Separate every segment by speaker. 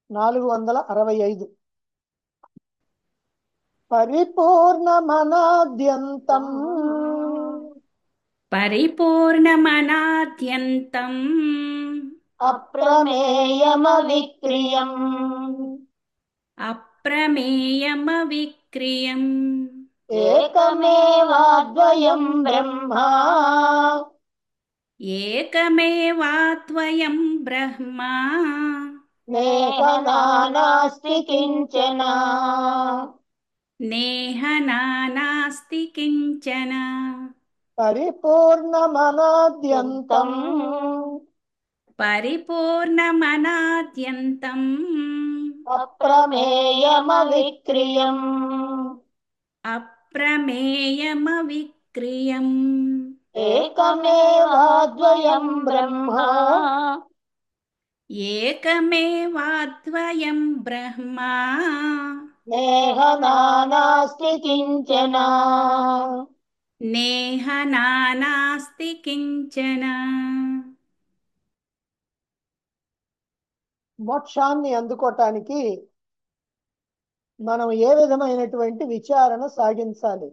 Speaker 1: నాలుగు వందల అరవై ఐదు పరిపూర్ణమనాద్యంతం
Speaker 2: పరిపూర్ణమనాద్యంతం
Speaker 3: అప్రమేయమవిక్రియం
Speaker 2: అప్రమేయమవిక్రియం
Speaker 3: ఏకమేవాద్వయం బ్రహ్మ
Speaker 2: ఏకమేవాద్వయం బ్రహ్మ
Speaker 3: నేహనానాస్తి కించన
Speaker 2: నేహ నానాస్తి కించన
Speaker 1: పరిపూర్ణమనాద్యంతం
Speaker 2: పరిపూర్ణమనాద్యంతం
Speaker 3: అప్రమేయమవిక్రియం
Speaker 2: అప్రమేయమవిక్రియం
Speaker 3: ఏకమేవాద్వయం బ్రహ్మ
Speaker 2: ఏకమేవాద్వయం బ్రహ్మ
Speaker 3: నేహనానాస్తి కించన
Speaker 2: నేహ నానాస్తి కించన
Speaker 1: మోక్షాన్ని అందుకోవటానికి మనం ఏ విధమైనటువంటి విచారణ సాగించాలి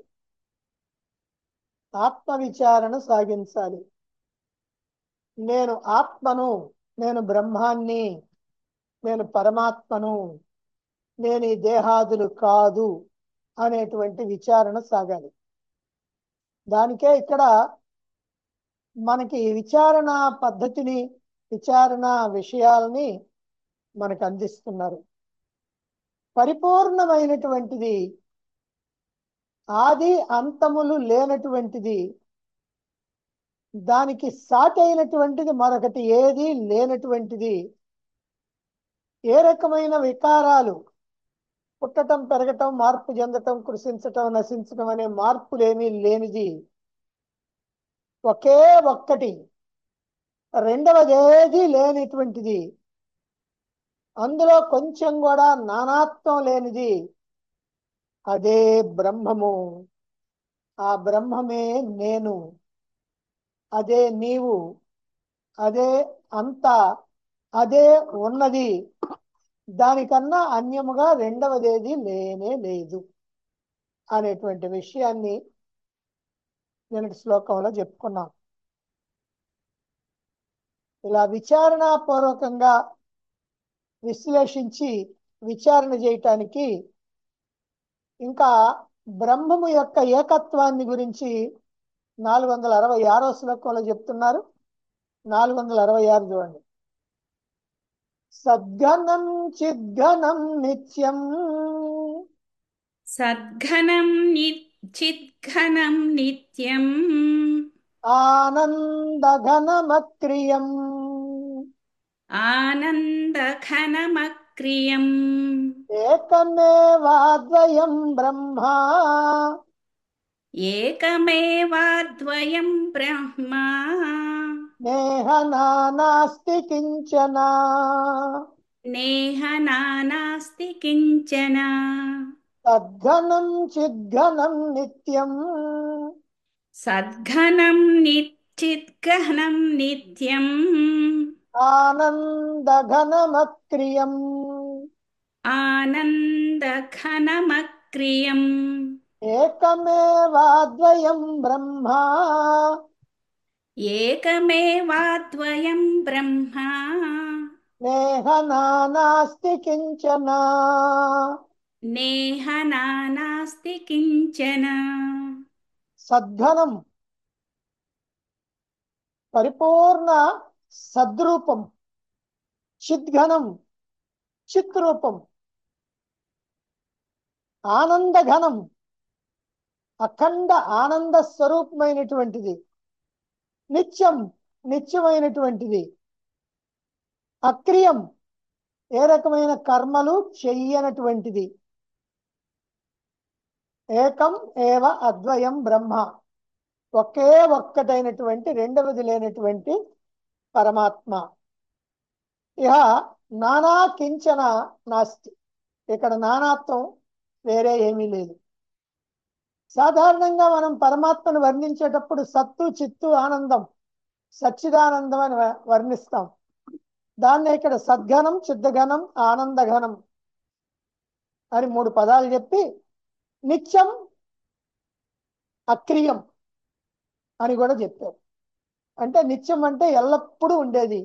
Speaker 1: ఆత్మ విచారణ సాగించాలి నేను ఆత్మను నేను బ్రహ్మాన్ని నేను పరమాత్మను నేను ఈ దేహాదులు కాదు అనేటువంటి విచారణ సాగాలి దానికే ఇక్కడ మనకి విచారణ పద్ధతిని విచారణ విషయాల్ని మనకు అందిస్తున్నారు పరిపూర్ణమైనటువంటిది ఆది అంతములు లేనటువంటిది దానికి సాటి అయినటువంటిది మరొకటి ఏది లేనటువంటిది ఏ రకమైన వికారాలు పుట్టటం పెరగటం మార్పు చెందటం కృషించటం నశించటం అనే మార్పులేమీ లేనిది ఒకే ఒక్కటి రెండవదేది లేనిటువంటిది అందులో కొంచెం కూడా నానాత్వం లేనిది అదే బ్రహ్మము ఆ బ్రహ్మమే నేను అదే నీవు అదే అంతా అదే ఉన్నది దానికన్నా అన్యముగా రెండవదేది లేనే లేదు అనేటువంటి విషయాన్ని నిన్నటి శ్లోకంలో చెప్పుకున్నాం ఇలా విచారణాపూర్వకంగా విశ్లేషించి విచారణ చేయటానికి ఇంకా బ్రహ్మము యొక్క ఏకత్వాన్ని గురించి నాలుగు వందల అరవై ఆరో శ్లోకంలో చెప్తున్నారు నాలుగు వందల అరవై ఆరు చూడండి సద్ఘనం చిద్ఘనం నిత్యం
Speaker 2: సద్ఘనం చిద్ఘనం నిత్యం
Speaker 1: ఆనందఘనమక్రియం
Speaker 2: ఆనందఘనమక్రియం
Speaker 1: ఏకమేవాద్వయం బ్రహ్మ
Speaker 2: ఏకమేవాద్వయం బ్రహ్మ
Speaker 1: నేహ నానాస్తి కించన
Speaker 2: నేహ నానాస్తి కించన
Speaker 1: సద్ఘనం చిద్ఘనం నిత్యం
Speaker 2: సద్ఘనం నిచ్చిద్ఘనం నిత్యం
Speaker 1: ఆనందఘనమక్రియం
Speaker 2: ఆనందఘనమక్రియం
Speaker 1: ఏకమేవాద్వయం బ్రహ్మ
Speaker 2: ఏకమేవాద్వయం బ్రహ్మ
Speaker 1: నేహ నానాస్తి కించన
Speaker 2: నేహ నానాస్తి కించన
Speaker 1: సద్ఘనం పరిపూర్ణ సద్రూపం చిద్ఘనం చిత్ రూపం ఆనందఘనం అఖండ ఆనంద స్వరూపమైనటువంటిది నిత్యం నిత్యమైనటువంటిది అక్రియం ఏ రకమైన కర్మలు చెయ్యనటువంటిది ఏకం ఏవ అద్వయం బ్రహ్మ ఒకే ఒక్కటైనటువంటి రెండవది లేనటువంటి పరమాత్మ ఇహ నానా కించన నాస్తి ఇక్కడ నానాత్వం వేరే ఏమీ లేదు సాధారణంగా మనం పరమాత్మను వర్ణించేటప్పుడు సత్తు చిత్తు ఆనందం సచ్చిదానందం అని వ- వర్ణిస్తాం దాన్ని ఇక్కడ సద్గణం చిద్దగణం ఆనందఘనం అని మూడు పదాలు చెప్పి నిత్యం అక్రియం అని కూడా చెప్పారు అంటే నిత్యం అంటే ఎల్లప్పుడూ ఉండేది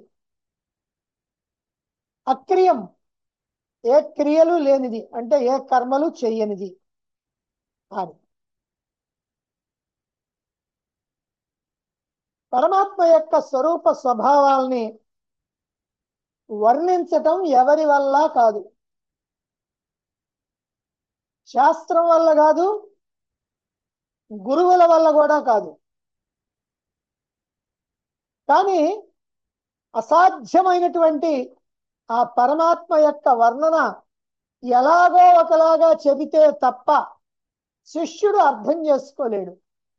Speaker 1: అక్రియం ఏ క్రియలు లేనిది అంటే ఏ కర్మలు చెయ్యనిది అని పరమాత్మ యొక్క స్వరూప స్వభావాల్ని వర్ణించటం ఎవరి వల్ల కాదు శాస్త్రం వల్ల కాదు గురువుల వల్ల కూడా కాదు కానీ అసాధ్యమైనటువంటి ఆ పరమాత్మ యొక్క వర్ణన ఎలాగో ఒకలాగా చెబితే తప్ప శిష్యుడు అర్థం చేసుకోలేడు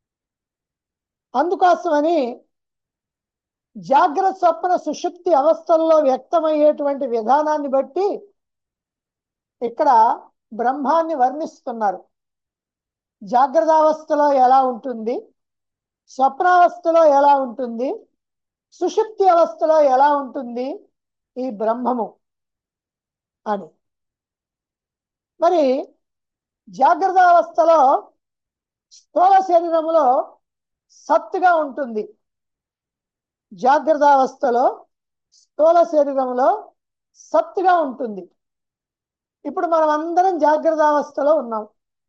Speaker 1: అందుకోసమని జాగ్రత్త స్వప్న సుషుప్తి అవస్థల్లో వ్యక్తమయ్యేటువంటి విధానాన్ని బట్టి ఇక్కడ బ్రహ్మాన్ని వర్ణిస్తున్నారు జాగ్రత్త అవస్థలో ఎలా ఉంటుంది స్వప్నావస్థలో ఎలా ఉంటుంది సుషుప్తి అవస్థలో ఎలా ఉంటుంది ఈ బ్రహ్మము అని మరి జాగ్రత్త అవస్థలో స్థూల శరీరములో సత్తుగా ఉంటుంది జాగ్రత్త అవస్థలో స్థూల శరీరంలో సత్తుగా ఉంటుంది ఇప్పుడు మనం అందరం జాగ్రత్త అవస్థలో ఉన్నాం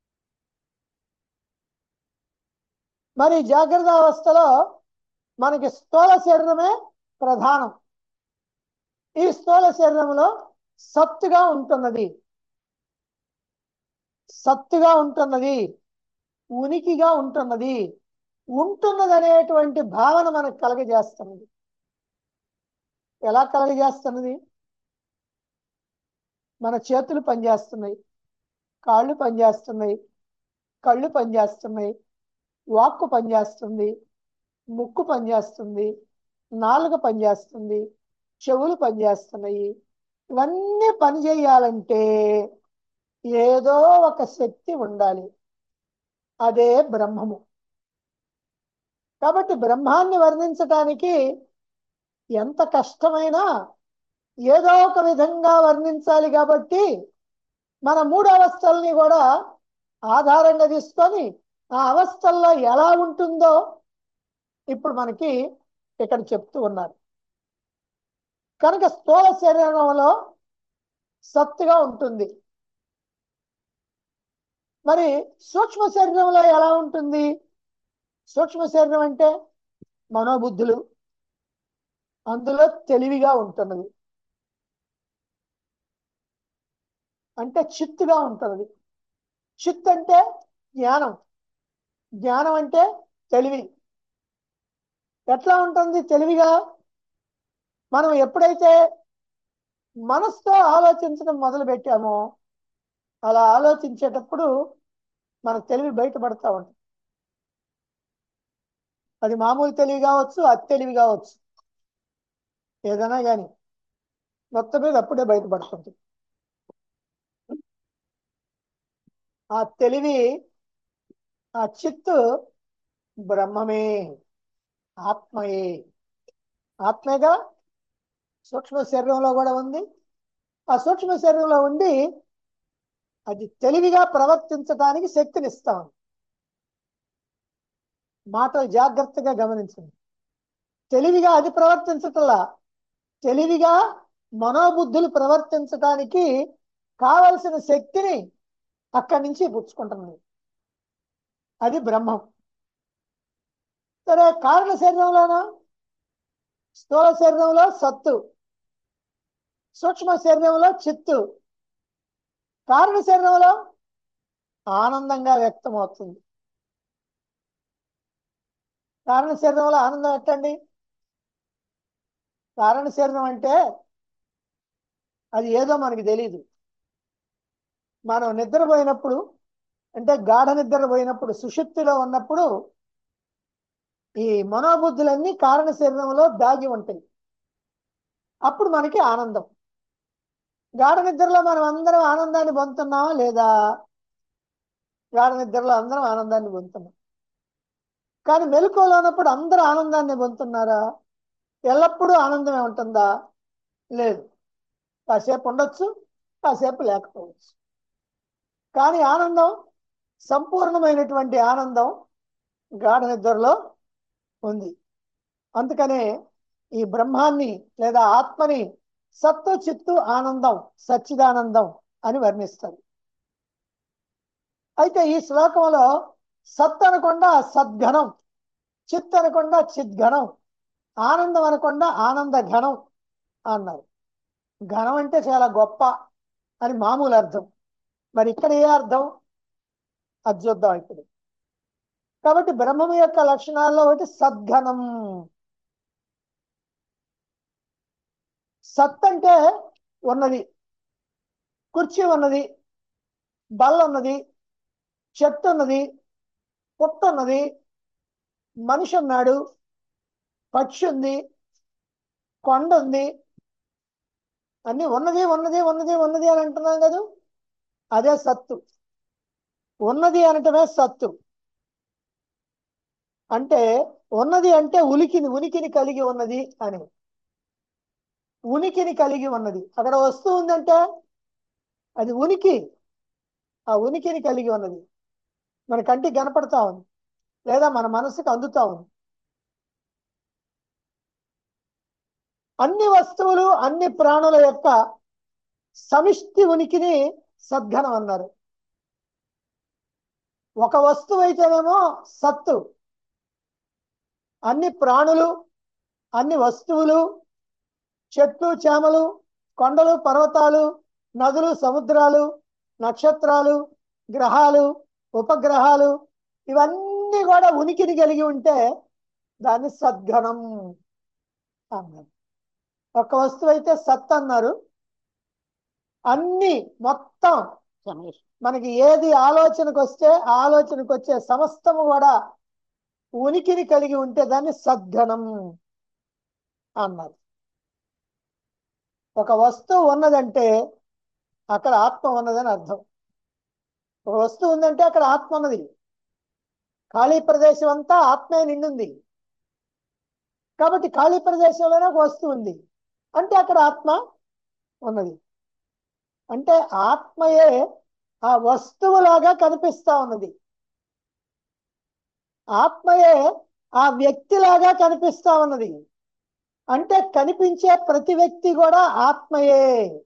Speaker 1: మరి జాగ్రత్త అవస్థలో మనకి స్థూల శరీరమే ప్రధానం ఈ స్థూల శరీరంలో సత్తుగా ఉంటున్నది సత్తుగా ఉంటున్నది ఉనికిగా ఉంటున్నది ఉంటున్నది అనేటువంటి భావన మనకు కలగజేస్తున్నది ఎలా కలగజేస్తున్నది మన చేతులు పనిచేస్తున్నాయి కాళ్ళు పనిచేస్తున్నాయి కళ్ళు పనిచేస్తున్నాయి వాక్కు పనిచేస్తుంది ముక్కు పనిచేస్తుంది నాలుక పనిచేస్తుంది చెవులు పనిచేస్తున్నాయి ఇవన్నీ పనిచేయాలంటే ఏదో ఒక శక్తి ఉండాలి అదే బ్రహ్మము కాబట్టి బ్రహ్మాన్ని వర్ణించటానికి ఎంత కష్టమైనా ఏదో ఒక విధంగా వర్ణించాలి కాబట్టి మన మూడు అవస్థల్ని కూడా ఆధారంగా తీసుకొని ఆ అవస్థల్లో ఎలా ఉంటుందో ఇప్పుడు మనకి ఇక్కడ చెప్తూ ఉన్నారు కనుక స్థూల శరీరంలో సత్తుగా ఉంటుంది మరి సూక్ష్మ శరీరంలో ఎలా ఉంటుంది సూక్ష్మ శరీరం అంటే మనోబుద్ధులు అందులో తెలివిగా ఉంటున్నది అంటే చిత్తుగా ఉంటున్నది చిత్ అంటే జ్ఞానం జ్ఞానం అంటే తెలివి ఎట్లా ఉంటుంది తెలివిగా మనం ఎప్పుడైతే మనసుతో ఆలోచించడం మొదలు పెట్టామో అలా ఆలోచించేటప్పుడు మన తెలివి బయటపడతా ఉంటుంది అది మామూలు తెలివి కావచ్చు అతి తెలివి కావచ్చు ఏదైనా కానీ మొత్తం మీద అప్పుడే బయటపడుతుంది ఆ తెలివి ఆ చిత్తు బ్రహ్మమే ఆత్మయే ఆత్మగా సూక్ష్మ శరీరంలో కూడా ఉంది ఆ సూక్ష్మ శరీరంలో ఉండి అది తెలివిగా ప్రవర్తించడానికి శక్తినిస్తాం మాటలు జాగ్రత్తగా గమనించండి తెలివిగా అది ప్రవర్తించటంలా తెలివిగా మనోబుద్ధులు ప్రవర్తించటానికి కావలసిన శక్తిని అక్కడి నుంచి పుచ్చుకుంటుంది అది బ్రహ్మం సరే కారణ శరీరంలోనా స్థూల శరీరంలో సత్తు సూక్ష్మ శరీరంలో చిత్తు కారణ శరీరంలో ఆనందంగా వ్యక్తమవుతుంది కారణ శరీరంలో ఆనందం ఎట్టండి కారణ శరీరం అంటే అది ఏదో మనకి తెలియదు మనం నిద్రపోయినప్పుడు అంటే గాఢ నిద్ర పోయినప్పుడు సుషుప్తిలో ఉన్నప్పుడు ఈ మనోబుద్ధులన్నీ కారణ శరీరంలో దాగి ఉంటాయి అప్పుడు మనకి ఆనందం గాఢ నిద్రలో మనం అందరం ఆనందాన్ని పొందుతున్నామా లేదా గాఢ నిద్రలో అందరం ఆనందాన్ని పొందుతున్నాం కానీ మెలకువలో ఉన్నప్పుడు అందరూ ఆనందాన్ని పొందుతున్నారా ఎల్లప్పుడూ ఆనందమే ఉంటుందా లేదు కాసేపు ఉండొచ్చు కాసేపు లేకపోవచ్చు కానీ ఆనందం సంపూర్ణమైనటువంటి ఆనందం గాఢ నిద్రలో ఉంది అందుకనే ఈ బ్రహ్మాన్ని లేదా ఆత్మని సత్తు చిత్తు ఆనందం సచ్చిదానందం అని వర్ణిస్తారు అయితే ఈ శ్లోకంలో సత్ అనకుండా సద్ఘనం చిత్ అనకుండా చిద్ఘనం ఆనందం అనకుండా ఆనంద ఘనం అన్నారు ఘనం అంటే చాలా గొప్ప అని మామూలు అర్థం మరి ఇక్కడ ఏ అర్థం అది చూద్దాం ఇప్పుడు కాబట్టి బ్రహ్మము యొక్క లక్షణాల్లో ఒకటి సద్ఘనం సత్ అంటే ఉన్నది కుర్చీ ఉన్నది బల్ల ఉన్నది చెట్టు ఉన్నది పుట్ట ఉన్నది మనిషి ఉన్నాడు పక్షి ఉంది కొండ ఉంది అన్ని ఉన్నది ఉన్నది ఉన్నది ఉన్నది అని అంటున్నాం కదా అదే సత్తు ఉన్నది అనటమే సత్తు అంటే ఉన్నది అంటే ఉనికిని ఉనికిని కలిగి ఉన్నది అని ఉనికిని కలిగి ఉన్నది అక్కడ వస్తువు ఉందంటే అది ఉనికి ఆ ఉనికిని కలిగి ఉన్నది మన కంటికి కనపడతా ఉంది లేదా మన మనసుకు అందుతా ఉంది అన్ని వస్తువులు అన్ని ప్రాణుల యొక్క సమిష్టి ఉనికిని సద్ఘనం అన్నారు ఒక వస్తువు అయితేనేమో సత్తు అన్ని ప్రాణులు అన్ని వస్తువులు చెట్లు చేమలు కొండలు పర్వతాలు నదులు సముద్రాలు నక్షత్రాలు గ్రహాలు ఉపగ్రహాలు ఇవన్నీ కూడా ఉనికిని కలిగి ఉంటే దాన్ని సద్ఘనం అన్నారు ఒక వస్తువు అయితే సత్ అన్నారు అన్ని మొత్తం మనకి ఏది ఆలోచనకు వస్తే ఆ ఆలోచనకు వచ్చే సమస్తము కూడా ఉనికిని కలిగి ఉంటే దాన్ని సద్ఘనం అన్నారు ఒక వస్తువు ఉన్నదంటే అక్కడ ఆత్మ ఉన్నదని అర్థం ఒక వస్తువు ఉందంటే అక్కడ ఆత్మ ఉన్నది ఖాళీ ప్రదేశం అంతా ఆత్మే నిండుంది కాబట్టి ఖాళీ ప్రదేశంలోనే ఒక వస్తువు ఉంది అంటే అక్కడ ఆత్మ ఉన్నది అంటే ఆత్మయే ఆ వస్తువులాగా కనిపిస్తా ఉన్నది ఆత్మయే ఆ వ్యక్తిలాగా కనిపిస్తా ఉన్నది అంటే కనిపించే ప్రతి వ్యక్తి కూడా ఆత్మయే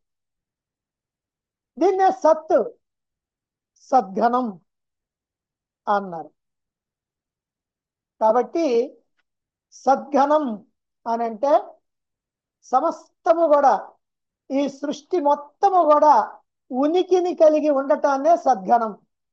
Speaker 1: దీన్నే సత్ సద్ఘనం అన్నారు కాబట్టి సద్ఘనం అని అంటే సమస్తము కూడా ఈ సృష్టి మొత్తము కూడా ఉనికిని కలిగి ఉండటాన్నే సద్ఘనం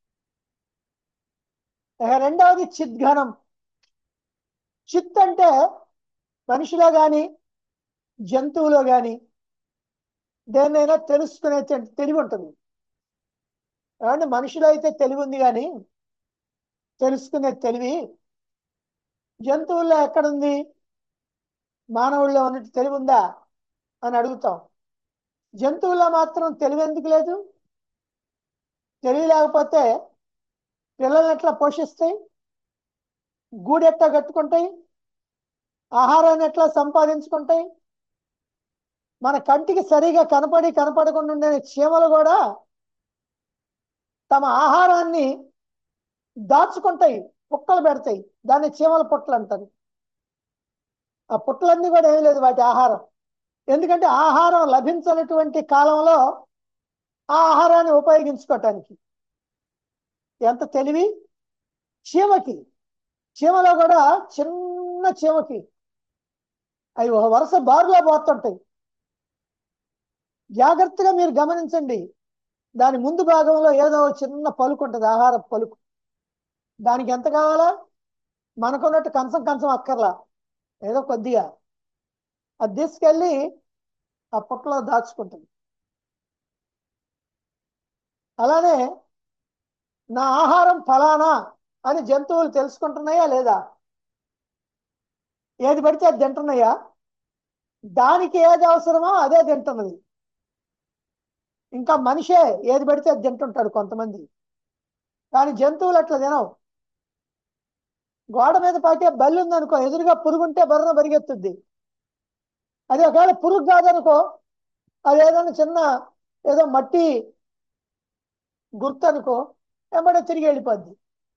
Speaker 1: ఇక రెండవది చిద్ఘనం చిత్ అంటే మనిషిలో గాని జంతువులో గాని దేన్నైనా తెలుసుకునే తె- తెలివి ఉంటుంది ఏమంటే మనిషిలో అయితే తెలివి ఉంది కానీ తెలుసుకునే తెలివి జంతువుల్లో ఎక్కడుంది మానవుల్లో ఉన్నట్టు తెలివి ఉందా అని అడుగుతాం జంతువుల్లో మాత్రం తెలివి ఎందుకు లేదు తెలివి లేకపోతే పిల్లల్ని ఎట్లా పోషిస్తాయి గూడు ఎట్లా కట్టుకుంటాయి ఆహారాన్ని ఎట్లా సంపాదించుకుంటాయి మన కంటికి సరిగా కనపడి కనపడకుండా ఉండే చీమలు కూడా తమ ఆహారాన్ని దాచుకుంటాయి పుట్టలు పెడతాయి దాన్ని చీమల పుట్టలు అంటారు ఆ పుట్టలన్నీ కూడా ఏమీ లేదు వాటి ఆహారం ఎందుకంటే ఆహారం లభించినటువంటి కాలంలో ఆ ఆహారాన్ని ఉపయోగించుకోవటానికి ఎంత తెలివి చీమకి చీమలో కూడా చిన్న చీమకి అవి ఒక వరుస బారులో పోతుంటాయి జాగ్రత్తగా మీరు గమనించండి దాని ముందు భాగంలో ఏదో ఒక చిన్న పలుకు ఉంటుంది ఆహార పలుకు దానికి ఎంత కావాలా మనకున్నట్టు కంచం కంచం అక్కర్లా ఏదో కొద్దిగా అది తీసుకెళ్ళి ఆ పుట్టలో దాచుకుంటుంది అలానే నా ఆహారం ఫలానా అని జంతువులు తెలుసుకుంటున్నాయా లేదా ఏది పడితే అది తింటున్నాయా దానికి ఏది అవసరమో అదే తింటున్నది ఇంకా మనిషే ఏది పడితే అది తింటుంటాడు కొంతమంది కానీ జంతువులు అట్లా తినవు గోడ మీద పాకే బల్లి ఉందనుకో ఎదురుగా పురుగుంటే బర్ర పరిగెత్తుద్ది అది ఒకవేళ పురుగు కాదనుకో అది ఏదైనా చిన్న ఏదో మట్టి గుర్తు అనుకో వెంబడే తిరిగి వెళ్ళిపోద్ది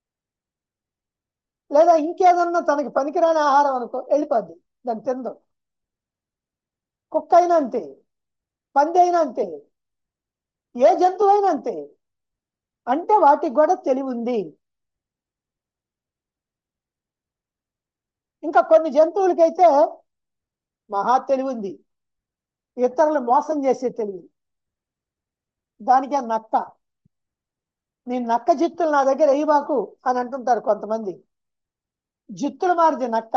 Speaker 1: లేదా ఇంకేదన్నా తనకి పనికిరాని ఆహారం అనుకో వెళ్ళిపోద్ది దాన్ని తిందు కుక్క అయినా అంతే పంది అయినా అంతే ఏ జంతువు అయినా అంతే అంటే వాటికి కూడా తెలివి ఉంది ఇంకా కొన్ని జంతువులకైతే మహా తెలివి ఉంది ఇతరులు మోసం చేసే తెలివి దానికే నక్క నీ నక్క జిత్తులు నా దగ్గర వేయబాకు అని అంటుంటారు కొంతమంది జిత్తులు మారిది నక్క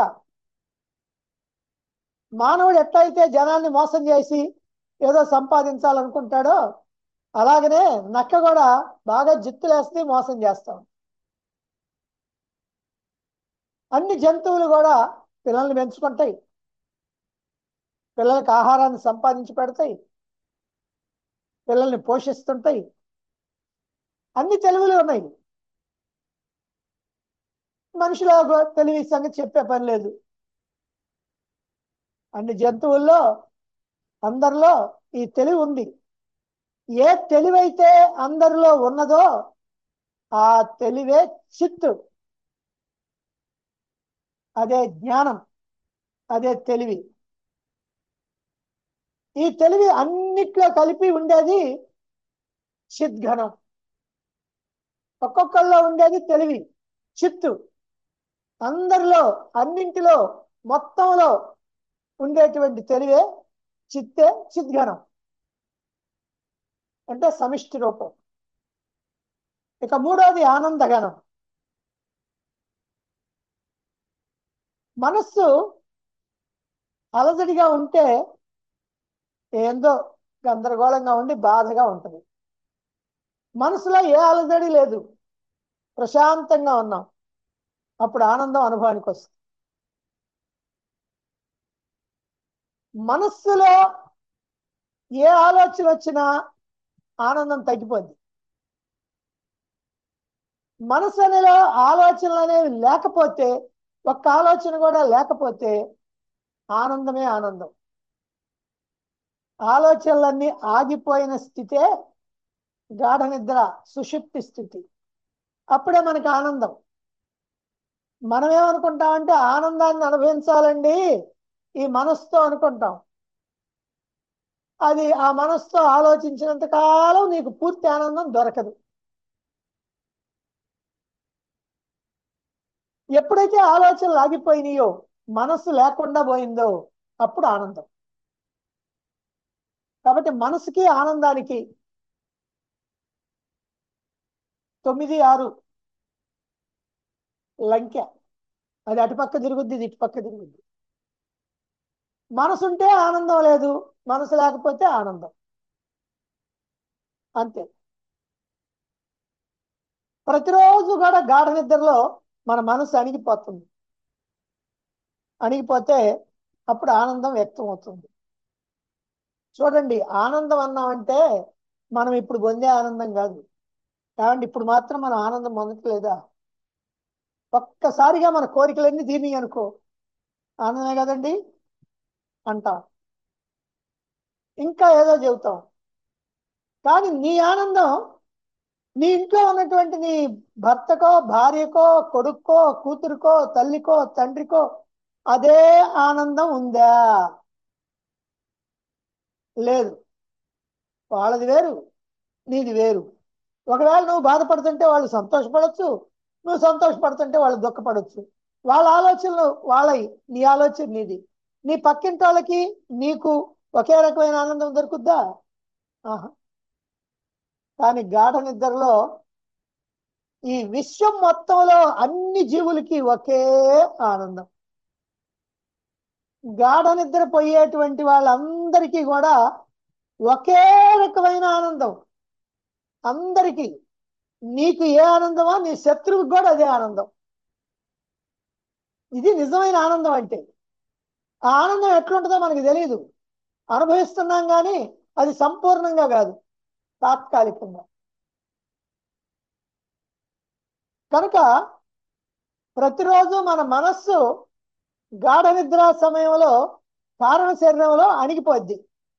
Speaker 1: మానవుడు ఎట్లయితే జనాన్ని మోసం చేసి ఏదో సంపాదించాలనుకుంటాడో అలాగనే నక్క కూడా బాగా జిత్తులేస్తే మోసం చేస్తాం అన్ని జంతువులు కూడా పిల్లల్ని పెంచుకుంటాయి పిల్లలకి ఆహారాన్ని సంపాదించి పెడతాయి పిల్లల్ని పోషిస్తుంటాయి అన్ని తెలివిలు ఉన్నాయి మనుషుల తెలివి సంగతి చెప్పే పని లేదు అన్ని జంతువుల్లో అందరిలో ఈ తెలివి ఉంది ఏ తెలివైతే అందరిలో ఉన్నదో ఆ తెలివే చిత్తు అదే జ్ఞానం అదే తెలివి ఈ తెలివి అన్నిట్లో కలిపి ఉండేది చిద్ఘనం ఒక్కొక్కళ్ళలో ఉండేది తెలివి చిత్తు అందరిలో అన్నింటిలో మొత్తంలో ఉండేటువంటి తెలివే చిత్తే చిద్ఘనం అంటే సమిష్టి రూపం ఇక మూడవది ఆనందగణం మనస్సు అలజడిగా ఉంటే ఏందో గందరగోళంగా ఉండి బాధగా ఉంటుంది మనసులో ఏ అలజడి లేదు ప్రశాంతంగా ఉన్నాం అప్పుడు ఆనందం అనుభవానికి వస్తుంది మనస్సులో ఏ ఆలోచన వచ్చినా ఆనందం తగ్గిపోద్ది మనసు అనేలో ఆలోచనలు అనేవి లేకపోతే ఒక్క ఆలోచన కూడా లేకపోతే ఆనందమే ఆనందం ఆలోచనలన్నీ ఆగిపోయిన స్థితే గాఢ నిద్ర సుషుప్తి స్థితి అప్పుడే మనకి ఆనందం మనం ఏమనుకుంటామంటే ఆనందాన్ని అనుభవించాలండి ఈ మనస్సుతో అనుకుంటాం అది ఆ మనస్సుతో ఆలోచించినంత కాలం నీకు పూర్తి ఆనందం దొరకదు ఎప్పుడైతే ఆలోచనలు ఆగిపోయినాయో మనస్సు లేకుండా పోయిందో అప్పుడు ఆనందం కాబట్టి మనసుకి ఆనందానికి తొమ్మిది ఆరు లంకె అది అటుపక్క తిరుగుద్ది ఇది ఇటుపక్క తిరుగుద్ది మనసు ఉంటే ఆనందం లేదు మనసు లేకపోతే ఆనందం అంతే ప్రతిరోజు కూడా గాఢ నిద్రలో మన మనసు అణిగిపోతుంది అణిగిపోతే అప్పుడు ఆనందం వ్యక్తం అవుతుంది చూడండి ఆనందం అన్నామంటే మనం ఇప్పుడు పొందే ఆనందం కాదు కాబట్టి ఇప్పుడు మాత్రం మనం ఆనందం పొందట్లేదా ఒక్కసారిగా మన కోరికలన్నీ తీరినాయి అనుకో ఆనందమే కదండి అంటాం ఇంకా ఏదో చెబుతాం కానీ నీ ఆనందం నీ ఇంట్లో ఉన్నటువంటి నీ భర్తకో భార్యకో కొడుక్కో కూతురుకో తల్లికో తండ్రికో అదే ఆనందం ఉందా లేదు వాళ్ళది వేరు నీది వేరు ఒకవేళ నువ్వు బాధపడుతుంటే వాళ్ళు సంతోషపడచ్చు నువ్వు సంతోషపడుతుంటే వాళ్ళు దుఃఖపడచ్చు వాళ్ళ ఆలోచనలు వాళ్ళవి నీ ఆలోచన నీది నీ పక్కింటి వాళ్ళకి నీకు ఒకే రకమైన ఆనందం దొరుకుద్దా ఆహా కానీ గాఢ నిద్రలో ఈ విశ్వం మొత్తంలో అన్ని జీవులకి ఒకే ఆనందం గాఢ నిద్ర పోయేటువంటి వాళ్ళందరికీ కూడా ఒకే రకమైన ఆనందం అందరికీ నీకు ఏ ఆనందమో నీ శత్రువుకి కూడా అదే ఆనందం ఇది నిజమైన ఆనందం అంటే ఆ ఆనందం ఎట్లుంటుందో మనకు తెలియదు అనుభవిస్తున్నాం కానీ అది సంపూర్ణంగా కాదు తాత్కాలికంగా కనుక ప్రతిరోజు మన మనస్సు గాఢ నిద్ర సమయంలో కారణ శరీరంలో అణిగిపోద్ది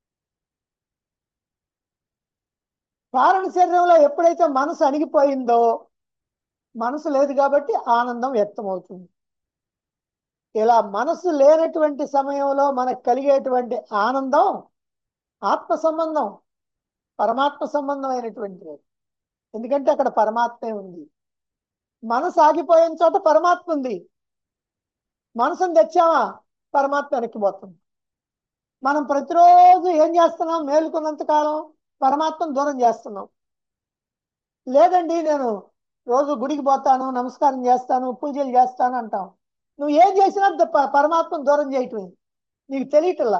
Speaker 1: కారణ శరీరంలో ఎప్పుడైతే మనసు అణిగిపోయిందో మనసు లేదు కాబట్టి ఆనందం వ్యక్తమవుతుంది ఇలా మనసు లేనటువంటి సమయంలో మనకు కలిగేటువంటి ఆనందం ఆత్మ సంబంధం పరమాత్మ సంబంధమైనటువంటిది ఎందుకంటే అక్కడ పరమాత్మే ఉంది మనసు ఆగిపోయిన చోట పరమాత్మ ఉంది మనసును తెచ్చామా పరమాత్మ వెనక్కిపోతుంది మనం ప్రతిరోజు ఏం చేస్తున్నాం మేలుకున్నంత కాలం పరమాత్మను దూరం చేస్తున్నాం లేదండి నేను రోజు గుడికి పోతాను నమస్కారం చేస్తాను పూజలు చేస్తాను అంటాం నువ్వు ఏం చేసినా ప- పరమాత్మను దూరం చేయటమే నీకు తెలియటల్లా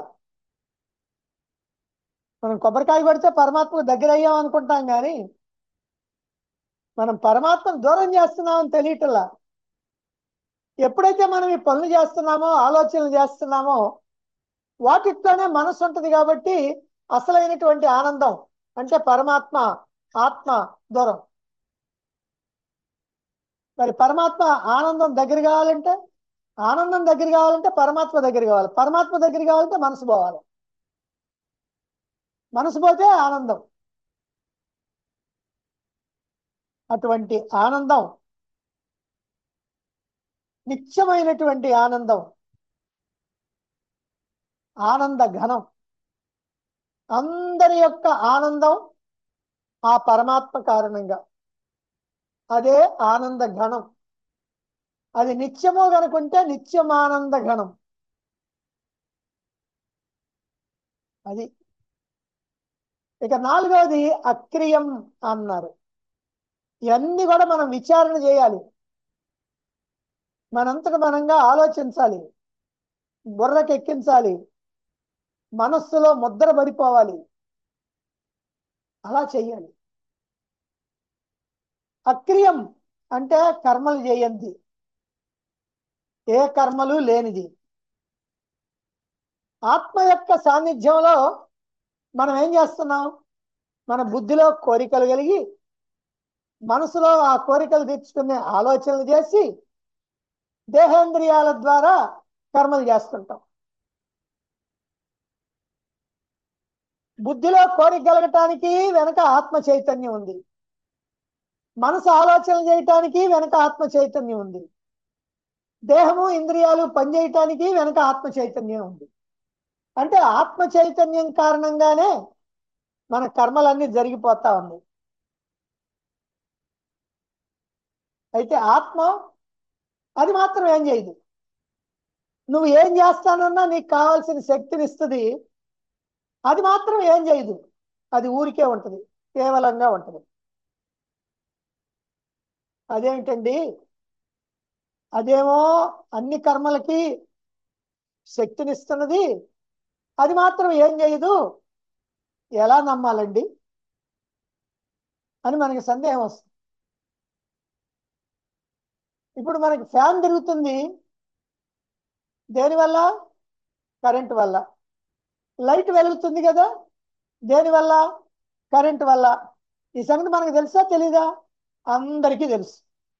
Speaker 1: మనం కొబ్బరికాయ కొడితే పరమాత్మకు దగ్గర అయ్యాం అనుకుంటాం కానీ మనం పరమాత్మను దూరం చేస్తున్నామని తెలియటల్లా ఎప్పుడైతే మనం ఈ పనులు చేస్తున్నామో ఆలోచనలు చేస్తున్నామో వాటితోనే మనసు ఉంటుంది కాబట్టి అసలైనటువంటి ఆనందం అంటే పరమాత్మ ఆత్మ దూరం మరి పరమాత్మ ఆనందం దగ్గర కావాలంటే ఆనందం దగ్గర కావాలంటే పరమాత్మ దగ్గర కావాలి పరమాత్మ దగ్గర కావాలంటే మనసు పోవాలి మనసు పోతే ఆనందం అటువంటి ఆనందం నిత్యమైనటువంటి ఆనందం ఆనంద ఘనం అందరి యొక్క ఆనందం ఆ పరమాత్మ కారణంగా అదే ఆనంద ఘనం అది నిత్యము కనుకుంటే నిత్యమానంద ఘనం అది ఇక నాలుగవది అక్రియం అన్నారు ఇవన్నీ కూడా మనం విచారణ చేయాలి మనంతట మనంగా ఆలోచించాలి బుర్రకు ఎక్కించాలి మనస్సులో ముద్ర పడిపోవాలి అలా చెయ్యాలి అక్రియం అంటే కర్మలు చేయంది ఏ కర్మలు లేనిది ఆత్మ యొక్క సాన్నిధ్యంలో మనం ఏం చేస్తున్నాం మన బుద్ధిలో కోరికలు కలిగి మనసులో ఆ కోరికలు తీర్చుకునే ఆలోచనలు చేసి దేహేంద్రియాల ద్వారా కర్మలు చేస్తుంటాం బుద్ధిలో కోరిక కలగటానికి వెనక ఆత్మ చైతన్యం ఉంది మనసు ఆలోచన చేయటానికి వెనక ఆత్మ చైతన్యం ఉంది దేహము ఇంద్రియాలు పనిచేయటానికి వెనక ఆత్మ చైతన్యం ఉంది అంటే ఆత్మ చైతన్యం కారణంగానే మన కర్మలన్నీ జరిగిపోతా ఉన్నాయి అయితే ఆత్మ అది మాత్రం ఏం చేయదు నువ్వు ఏం చేస్తానన్నా నీకు కావాల్సిన శక్తిని ఇస్తుంది అది మాత్రం ఏం చేయదు అది ఊరికే ఉంటుంది కేవలంగా ఉంటుంది అదేమిటండి అదేమో అన్ని కర్మలకి శక్తినిస్తున్నది అది మాత్రం ఏం చేయదు ఎలా నమ్మాలండి అని మనకి సందేహం వస్తుంది ఇప్పుడు మనకి ఫ్యాన్ తిరుగుతుంది దేనివల్ల కరెంట్ వల్ల లైట్ వెలుగుతుంది కదా దేనివల్ల కరెంట్ వల్ల ఈ సంగతి మనకు తెలుసా తెలీదా అందరికీ తెలుసు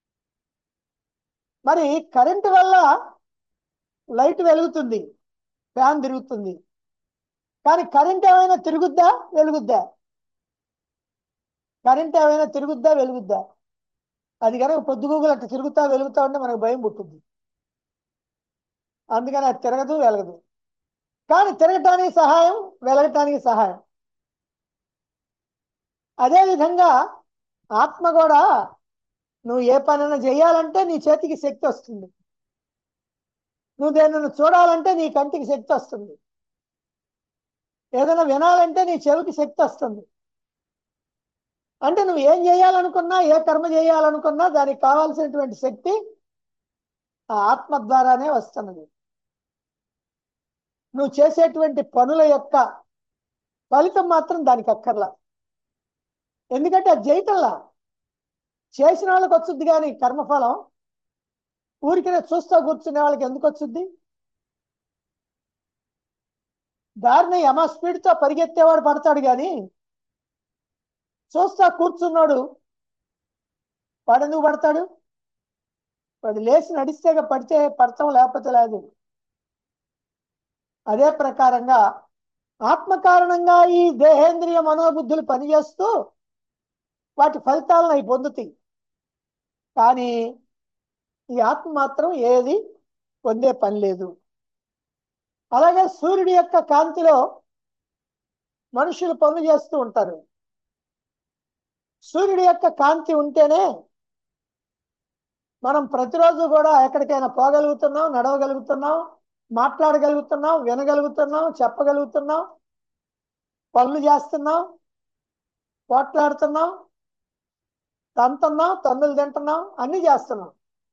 Speaker 1: మరి కరెంట్ వల్ల లైట్ వెలుగుతుంది ఫ్యాన్ తిరుగుతుంది కానీ కరెంట్ ఏమైనా తిరుగుద్దా వెలుగుద్దా కరెంట్ ఏమైనా తిరుగుద్దా వెలుగుద్దా అది కనుక పొద్దుగూగులు అట్లా తిరుగుతా వెలుగుతా ఉంటే మనకు భయం పుట్టింది అందుకని అది తిరగదు వెలగదు కానీ తిరగటానికి సహాయం వెలగటానికి సహాయం అదేవిధంగా ఆత్మ కూడా నువ్వు ఏ పనైనా చేయాలంటే నీ చేతికి శక్తి వస్తుంది నువ్వు దేనిని చూడాలంటే నీ కంటికి శక్తి వస్తుంది ఏదైనా వినాలంటే నీ చెవికి శక్తి వస్తుంది అంటే నువ్వు ఏం చేయాలనుకున్నా ఏ కర్మ చేయాలనుకున్నా దానికి కావాల్సినటువంటి శక్తి ఆ ఆత్మ ద్వారానే వస్తున్నది నువ్వు చేసేటువంటి పనుల యొక్క ఫలితం మాత్రం దానికి అక్కర్లా ఎందుకంటే అది చేయటంలా చేసిన వాళ్ళకి వచ్చుద్ది కానీ కర్మఫలం ఊరికనే చూస్తూ కూర్చునే వాళ్ళకి ఎందుకు వచ్చుద్ది దారిని యమ స్పీడ్తో పరిగెత్తేవాడు పడతాడు కానీ చూస్తా కూర్చున్నాడు వాడు ఎందుకు పడతాడు వాడు లేచి నడిస్తే పడితే పడతాం లేకపోతే లేదు అదే ప్రకారంగా ఆత్మ కారణంగా ఈ దేహేంద్రియ మనోబుద్ధులు పనిచేస్తూ వాటి ఫలితాలను అవి పొందుతాయి కానీ ఈ ఆత్మ మాత్రం ఏది పొందే పని లేదు అలాగే సూర్యుడి యొక్క కాంతిలో మనుషులు పనులు చేస్తూ ఉంటారు సూర్యుడి యొక్క కాంతి ఉంటేనే మనం ప్రతిరోజు కూడా ఎక్కడికైనా పోగలుగుతున్నాం నడవగలుగుతున్నాం మాట్లాడగలుగుతున్నాం వినగలుగుతున్నాం చెప్పగలుగుతున్నాం పనులు చేస్తున్నాం పోట్లాడుతున్నాం తంతున్నాం తన్నులు తింటున్నాం అన్ని చేస్తున్నాం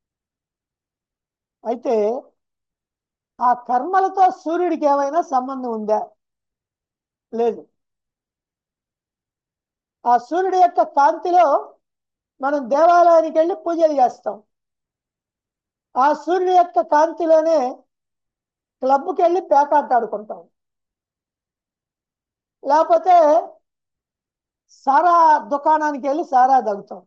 Speaker 1: అయితే ఆ కర్మలతో సూర్యుడికి ఏమైనా సంబంధం ఉందా లేదు ఆ సూర్యుడి యొక్క కాంతిలో మనం దేవాలయానికి వెళ్ళి పూజలు చేస్తాం ఆ సూర్యుడి యొక్క కాంతిలోనే క్లబ్కి వెళ్ళి పేకాట ఆడుకుంటాం లేకపోతే సారా దుకాణానికి వెళ్ళి సారా తగ్గుతాం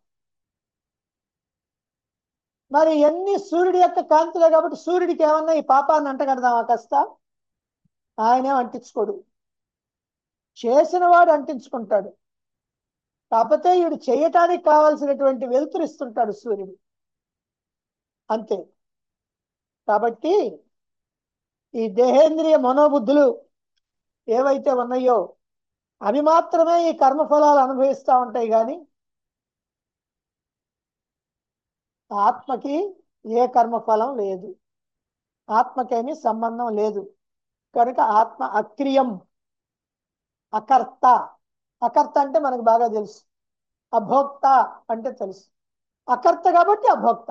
Speaker 1: మరి ఎన్ని సూర్యుడి యొక్క కాంతిలే కాబట్టి సూర్యుడికి ఏమన్నా ఈ పాపాన్ని అంటగడదామా కాస్త ఆయనేం అంటించుకోడు చేసిన వాడు అంటించుకుంటాడు కాకపోతే వీడు చేయటానికి కావాల్సినటువంటి వెలుతురు ఇస్తుంటాడు సూర్యుడు అంతే కాబట్టి ఈ దేహేంద్రియ మనోబుద్ధులు ఏవైతే ఉన్నాయో అవి మాత్రమే ఈ కర్మఫలాలు అనుభవిస్తూ ఉంటాయి కానీ ఆత్మకి ఏ కర్మఫలం లేదు ఆత్మకేమీ సంబంధం లేదు కనుక ఆత్మ అక్రియం అకర్త అకర్త అంటే మనకు బాగా తెలుసు అభోక్త అంటే తెలుసు అకర్త కాబట్టి అభోక్త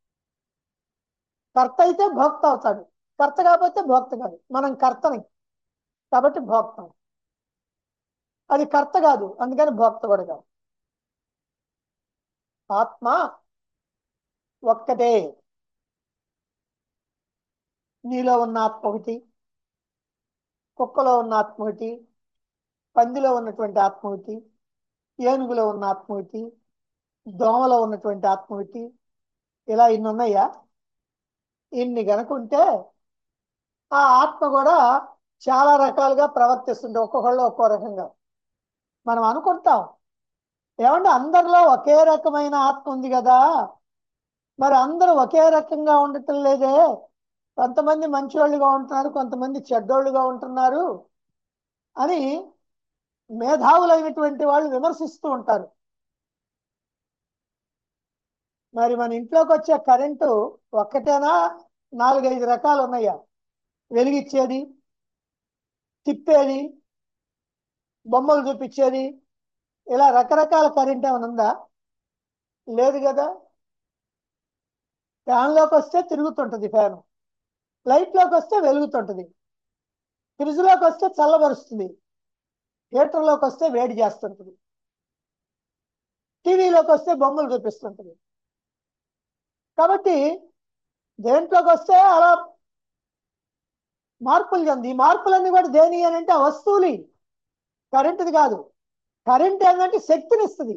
Speaker 1: కర్త అయితే భోక్త అవుతాడు కర్త కాకపోతే భోక్త కాదు మనం కర్తని కాబట్టి భోక్తం అది కర్త కాదు అందుకని భోక్త కూడా కాదు ఆత్మ ఒక్కటే నీలో ఉన్న ఆత్మ ఒకటి కుక్కలో ఉన్న ఆత్మ ఒకటి పందిలో ఉన్నటువంటి ఆత్మ ఒకటి ఏనుగులో ఉన్న ఆత్మ ఒకటి దోమలో ఉన్నటువంటి ఆత్మ ఒకటి ఇలా ఇన్ని ఉన్నాయా ఇన్ని గనుకుంటే ఆ ఆత్మ కూడా చాలా రకాలుగా ప్రవర్తిస్తుంది ఒక్కొక్కళ్ళు ఒక్కో రకంగా మనం అనుకుంటాం ఏమంటే అందరిలో ఒకే రకమైన ఆత్మ ఉంది కదా మరి అందరూ ఒకే రకంగా ఉండటం లేదే కొంతమంది మంచివాళ్ళుగా ఉంటున్నారు కొంతమంది చెడ్డోళ్ళుగా ఉంటున్నారు అని మేధావులైనటువంటి వాళ్ళు విమర్శిస్తూ ఉంటారు మరి మన ఇంట్లోకి వచ్చే కరెంటు ఒక్కటేనా నాలుగైదు రకాలు ఉన్నాయా వెలిగిచ్చేది తిప్పేది బొమ్మలు చూపించేది ఇలా రకరకాల కరెంట్ ఏమైనా ఉందా లేదు కదా ఫ్యాన్లోకి వస్తే తిరుగుతుంటుంది ఫ్యాన్ లైట్లోకి వస్తే వెలుగుతుంటుంది ఫ్రిడ్జ్లోకి వస్తే చల్లబరుస్తుంది హీటర్లోకి వస్తే వేడి చేస్తుంటుంది టీవీలోకి వస్తే బొమ్మలు చూపిస్తుంటుంది కాబట్టి దేంట్లోకి వస్తే అలా మార్పులు చెంది ఈ మార్పులన్నీ కూడా దేని అని అంటే ఆ వస్తువులు కరెంటుది కాదు కరెంట్ ఏంటంటే శక్తిని ఇస్తుంది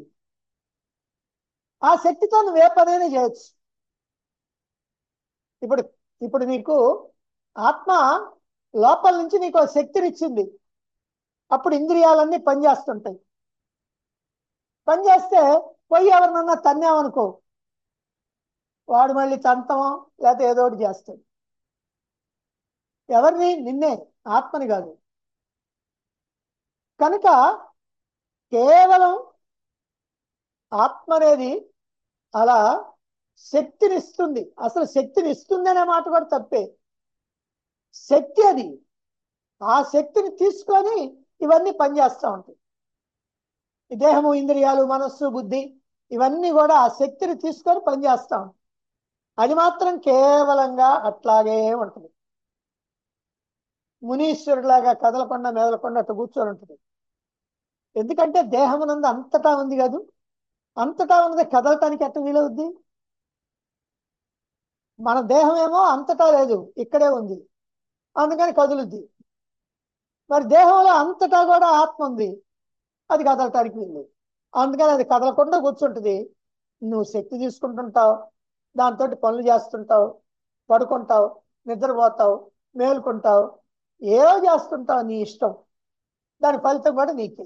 Speaker 1: ఆ శక్తితో నువ్వు ఏ పనైనా చేయొచ్చు ఇప్పుడు ఇప్పుడు నీకు ఆత్మ లోపల నుంచి నీకు ఆ శక్తిని ఇచ్చింది అప్పుడు ఇంద్రియాలన్నీ పనిచేస్తుంటాయి పనిచేస్తే పోయి ఎవరినన్నా తన్నామనుకో వాడు మళ్ళీ తంతమో లేకపోతే ఏదో ఒకటి చేస్తాడు ఎవరిని నిన్నే ఆత్మని కాదు కనుక కేవలం ఆత్మ అనేది అలా శక్తిని ఇస్తుంది అసలు శక్తిని ఇస్తుంది అనే మాట కూడా తప్పే శక్తి అది ఆ శక్తిని తీసుకొని ఇవన్నీ పనిచేస్తూ ఉంటాయి ఈ దేహము ఇంద్రియాలు మనస్సు బుద్ధి ఇవన్నీ కూడా ఆ శక్తిని తీసుకొని పనిచేస్తూ ఉంటాయి అది మాత్రం కేవలంగా అట్లాగే ఉంటుంది మునీశ్వరులాగా కదలకుండా మెదలకుండా అట్లా కూర్చొని ఉంటుంది ఎందుకంటే దేహమునందు అంతటా ఉంది కాదు అంతటా ఉన్నది కదలటానికి ఎట్ట వీలవుద్ది మన దేహం ఏమో అంతటా లేదు ఇక్కడే ఉంది అందుకని కదులుద్ది మరి దేహంలో అంతటా కూడా ఆత్మ ఉంది అది కదలటానికి వీలు అందుకని అది కదలకుండా కూర్చుంటుంది నువ్వు శక్తి తీసుకుంటుంటావు దాంతో పనులు చేస్తుంటావు పడుకుంటావు నిద్రపోతావు మేలుకుంటావు ఏదో చేస్తుంటావు నీ ఇష్టం దాని ఫలితం కూడా నీకే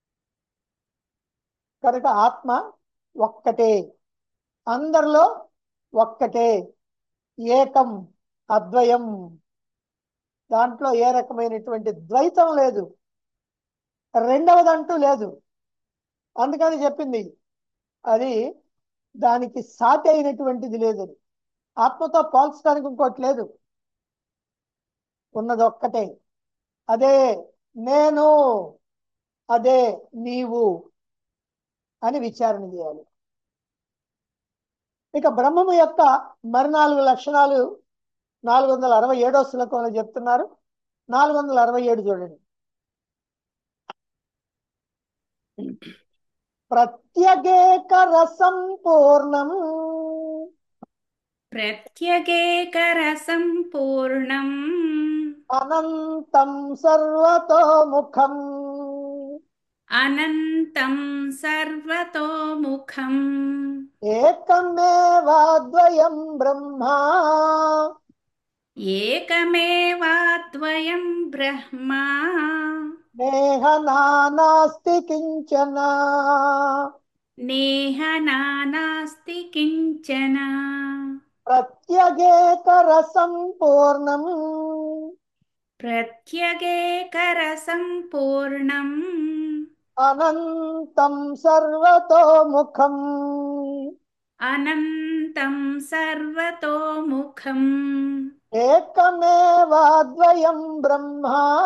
Speaker 1: కనుక ఆత్మ ఒక్కటే అందరిలో ఒక్కటే ఏకం అద్వయం దాంట్లో ఏ రకమైనటువంటి ద్వైతం లేదు రెండవదంటూ లేదు అందుకని చెప్పింది అది దానికి సాటి అయినటువంటిది లేదు అది. ఆత్మతో పోల్చడానికి ఇంకోటి లేదు ఉన్నది ఒక్కటే అదే నేను అదే నీవు అని విచారణ చేయాలి ఇక బ్రహ్మము యొక్క మరి నాలుగు లక్షణాలు నాలుగు వందల అరవై ఏడో శ్లోకంలో చెప్తున్నారు నాలుగు వందల అరవై ఏడు చూడండి ప్రత్యగేక రసం పూర్ణం
Speaker 2: ప్రత్యగేకరసం పూర్ణం
Speaker 1: అనంతం సర్వతోముఖం
Speaker 2: అనంతం సర్వతోముఖం
Speaker 1: ఏకమేవాద్వయం బ్రహ్మ
Speaker 2: ఏకమేవాద్వయం బ్రహ్మ
Speaker 1: నేహ నానాస్తి కించన
Speaker 2: నేహ నానాస్తి కించన
Speaker 1: ప్రత్యగేక రసం పూర్ణం
Speaker 2: ప్రత్యగేకరసం పూర్ణం
Speaker 1: అనంతం సర్వతోముఖం
Speaker 2: అనంతం సర్వతోముఖం
Speaker 1: ఏకమేవాద్వయం బ్రహ్మ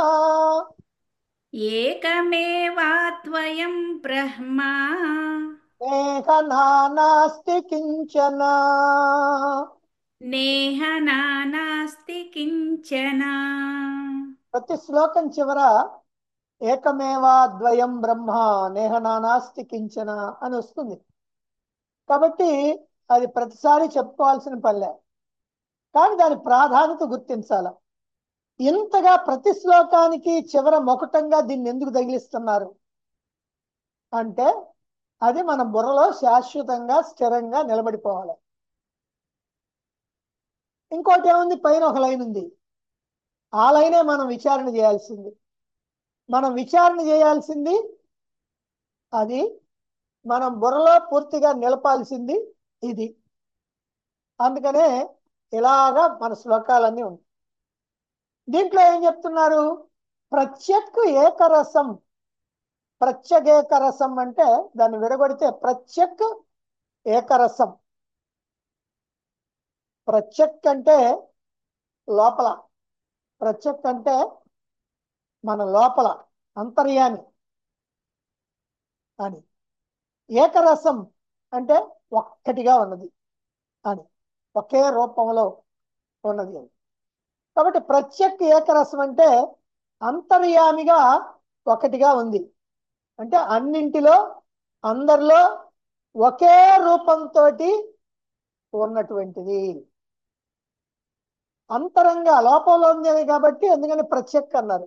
Speaker 2: ఏకమేవాద్వయం బ్రహ్మ
Speaker 1: నేహ నానాస్తి కించన
Speaker 2: నేహ నానాస్తి కించన
Speaker 1: ప్రతి శ్లోకం చివర ఏకమేవాద్వయం బ్రహ్మ నేహ నానాస్తి కించన అని వస్తుంది కాబట్టి అది ప్రతిసారి చెప్పుకోవాల్సిన పల్లె కానీ దాని ప్రాధాన్యత గుర్తించాల ఇంతగా ప్రతి శ్లోకానికి చివర మొకటంగా దీన్ని ఎందుకు తగిలిస్తున్నారు అంటే అది మన బుర్రలో శాశ్వతంగా స్థిరంగా నిలబడిపోవాలి ఇంకోటి ఏముంది పైన ఒక లైన్ ఉంది ఆ లైనే మనం విచారణ చేయాల్సింది మనం విచారణ చేయాల్సింది అది మనం బుర్రలో పూర్తిగా నిలపాల్సింది ఇది అందుకనే ఇలాగా మన శ్లోకాలన్నీ ఉంటాయి దీంట్లో ఏం చెప్తున్నారు ప్రత్యక్ ఏకరసం ప్రత్యగేకరసం అంటే దాన్ని విడగొడితే ప్రత్యక్ ఏకరసం ప్రత్యక్ అంటే లోపల ప్రత్యక్ అంటే మన లోపల అంతర్యామి అని ఏకరసం అంటే ఒక్కటిగా ఉన్నది అని ఒకే రూపంలో ఉన్నది అని కాబట్టి ప్రత్యక్ ఏకరసం అంటే అంతర్యామిగా ఒకటిగా ఉంది అంటే అన్నింటిలో అందరిలో ఒకే రూపంతో ఉన్నటువంటిది అంతరంగా లోపంలో ఉంది కాబట్టి అందుకని ప్రత్యక్ అన్నారు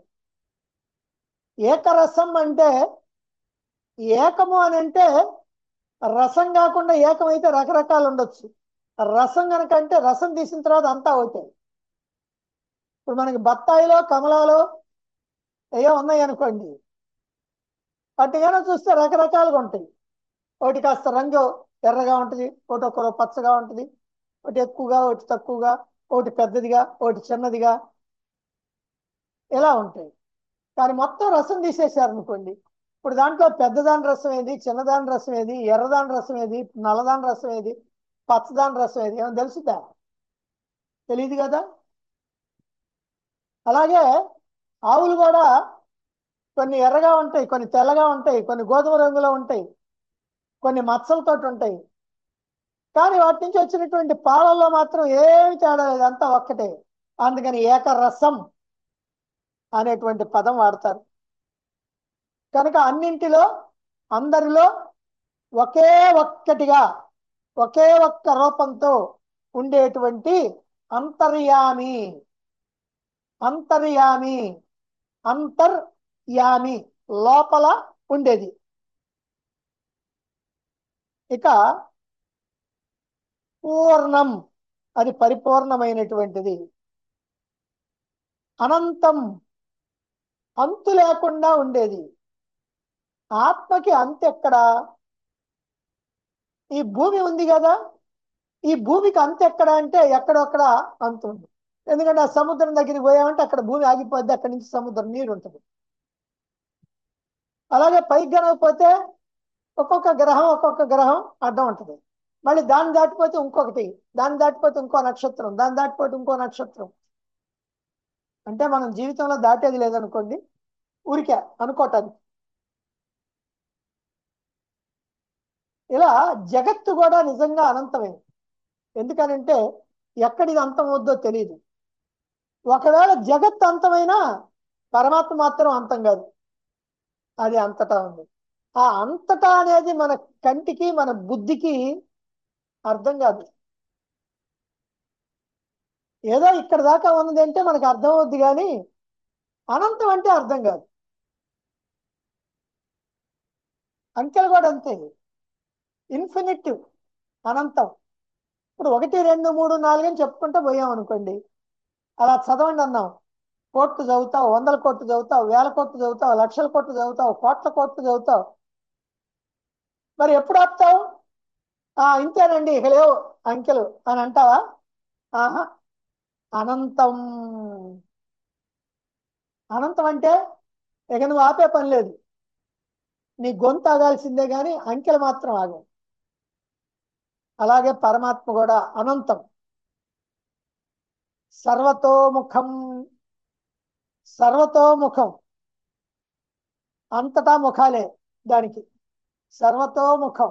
Speaker 1: ఏకరసం అంటే ఏకము అని అంటే రసం కాకుండా ఏకమైతే రకరకాలు ఉండొచ్చు రసం కనుక అంటే రసం తీసిన తర్వాత అంతా అవుతాయి ఇప్పుడు మనకి బత్తాయిలో కమలాలో ఏవో ఉన్నాయి అనుకోండి వాటిగానే చూస్తే రకరకాలుగా ఉంటాయి ఒకటి కాస్త రంగు ఎర్రగా ఉంటుంది ఒకటి ఒక పచ్చగా ఉంటుంది ఒకటి ఎక్కువగా ఒకటి తక్కువగా ఒకటి పెద్దదిగా ఒకటి చిన్నదిగా ఇలా ఉంటాయి కానీ మొత్తం రసం తీసేశారు అనుకోండి ఇప్పుడు దాంట్లో పెద్దదాని రసం ఏది చిన్నదాని రసం ఏది ఎర్రదాని రసం ఏది నల్లదాని రసం ఏది పచ్చదాని రసం ఏది ఏమో తెలుసుదా తెలియదు కదా అలాగే ఆవులు కూడా కొన్ని ఎర్రగా ఉంటాయి కొన్ని తెల్లగా ఉంటాయి కొన్ని గోధుమ రంగులో ఉంటాయి కొన్ని మచ్చలతో ఉంటాయి కానీ వాటి నుంచి వచ్చినటువంటి పాలల్లో మాత్రం ఏమి తేడా లేదు అంతా ఒక్కటే అందుకని ఏకరసం అనేటువంటి పదం వాడతారు కనుక అన్నింటిలో అందరిలో ఒకే ఒక్కటిగా ఒకే ఒక్క రూపంతో ఉండేటువంటి అంతర్యామి అంతర్యామి అంతర్యామి లోపల ఉండేది ఇక పూర్ణం అది పరిపూర్ణమైనటువంటిది అనంతం అంతు లేకుండా ఉండేది ఆత్మకి అంతు ఎక్కడా ఈ భూమి ఉంది కదా ఈ భూమికి అంతు ఎక్కడ అంటే ఎక్కడొక్కడ అంతు ఉంది ఎందుకంటే ఆ సముద్రం దగ్గరికి పోయామంటే అక్కడ భూమి ఆగిపోద్ది అక్కడి నుంచి సముద్రం నీరు ఉంటుంది అలాగే పైకి గనకపోతే ఒక్కొక్క గ్రహం ఒక్కొక్క గ్రహం అడ్డం ఉంటుంది మళ్ళీ దాన్ని దాటిపోతే ఇంకొకటి దాన్ని దాటిపోతే ఇంకో నక్షత్రం దాన్ని దాటిపోతే ఇంకో నక్షత్రం అంటే మనం జీవితంలో దాటేది లేదనుకోండి ఊరికే అనుకోవటానికి ఇలా జగత్తు కూడా నిజంగా అనంతమే ఎందుకనంటే ఎక్కడిది అంతం అవుద్దో తెలియదు ఒకవేళ జగత్ అంతమైనా పరమాత్మ మాత్రం అంతం కాదు అది అంతటా ఉంది ఆ అంతటా అనేది మన కంటికి మన బుద్ధికి అర్థం కాదు ఏదో ఇక్కడ దాకా ఉన్నది అంటే మనకు అర్థం అవుద్ది కానీ అనంతం అంటే అర్థం కాదు అంకెలు కూడా అంతే ఇన్ఫినిట్ అనంతం ఇప్పుడు ఒకటి రెండు మూడు నాలుగు అని చెప్పుకుంటూ పోయాం అనుకోండి అలా చదవండి అన్నాం కోట్లు చదువుతావు వందల కోట్లు చదువుతావు వేల కోట్లు చదువుతావు లక్షల కోట్లు చదువుతావు కోట్ల కోట్లు చదువుతావు మరి ఎప్పుడు ఆపుతావు ఆ ఇంతేనండి ఇక లేవు అంకెలు అని అంటావా ఆహా అనంతం అనంతం అంటే ఇక నువ్వు ఆపే పని లేదు నీ గొంతు ఆగాల్సిందే కానీ అంకెలు మాత్రం ఆగవు అలాగే పరమాత్మ కూడా అనంతం సర్వతోముఖం సర్వతోముఖం అంతటా ముఖాలే దానికి సర్వతోముఖం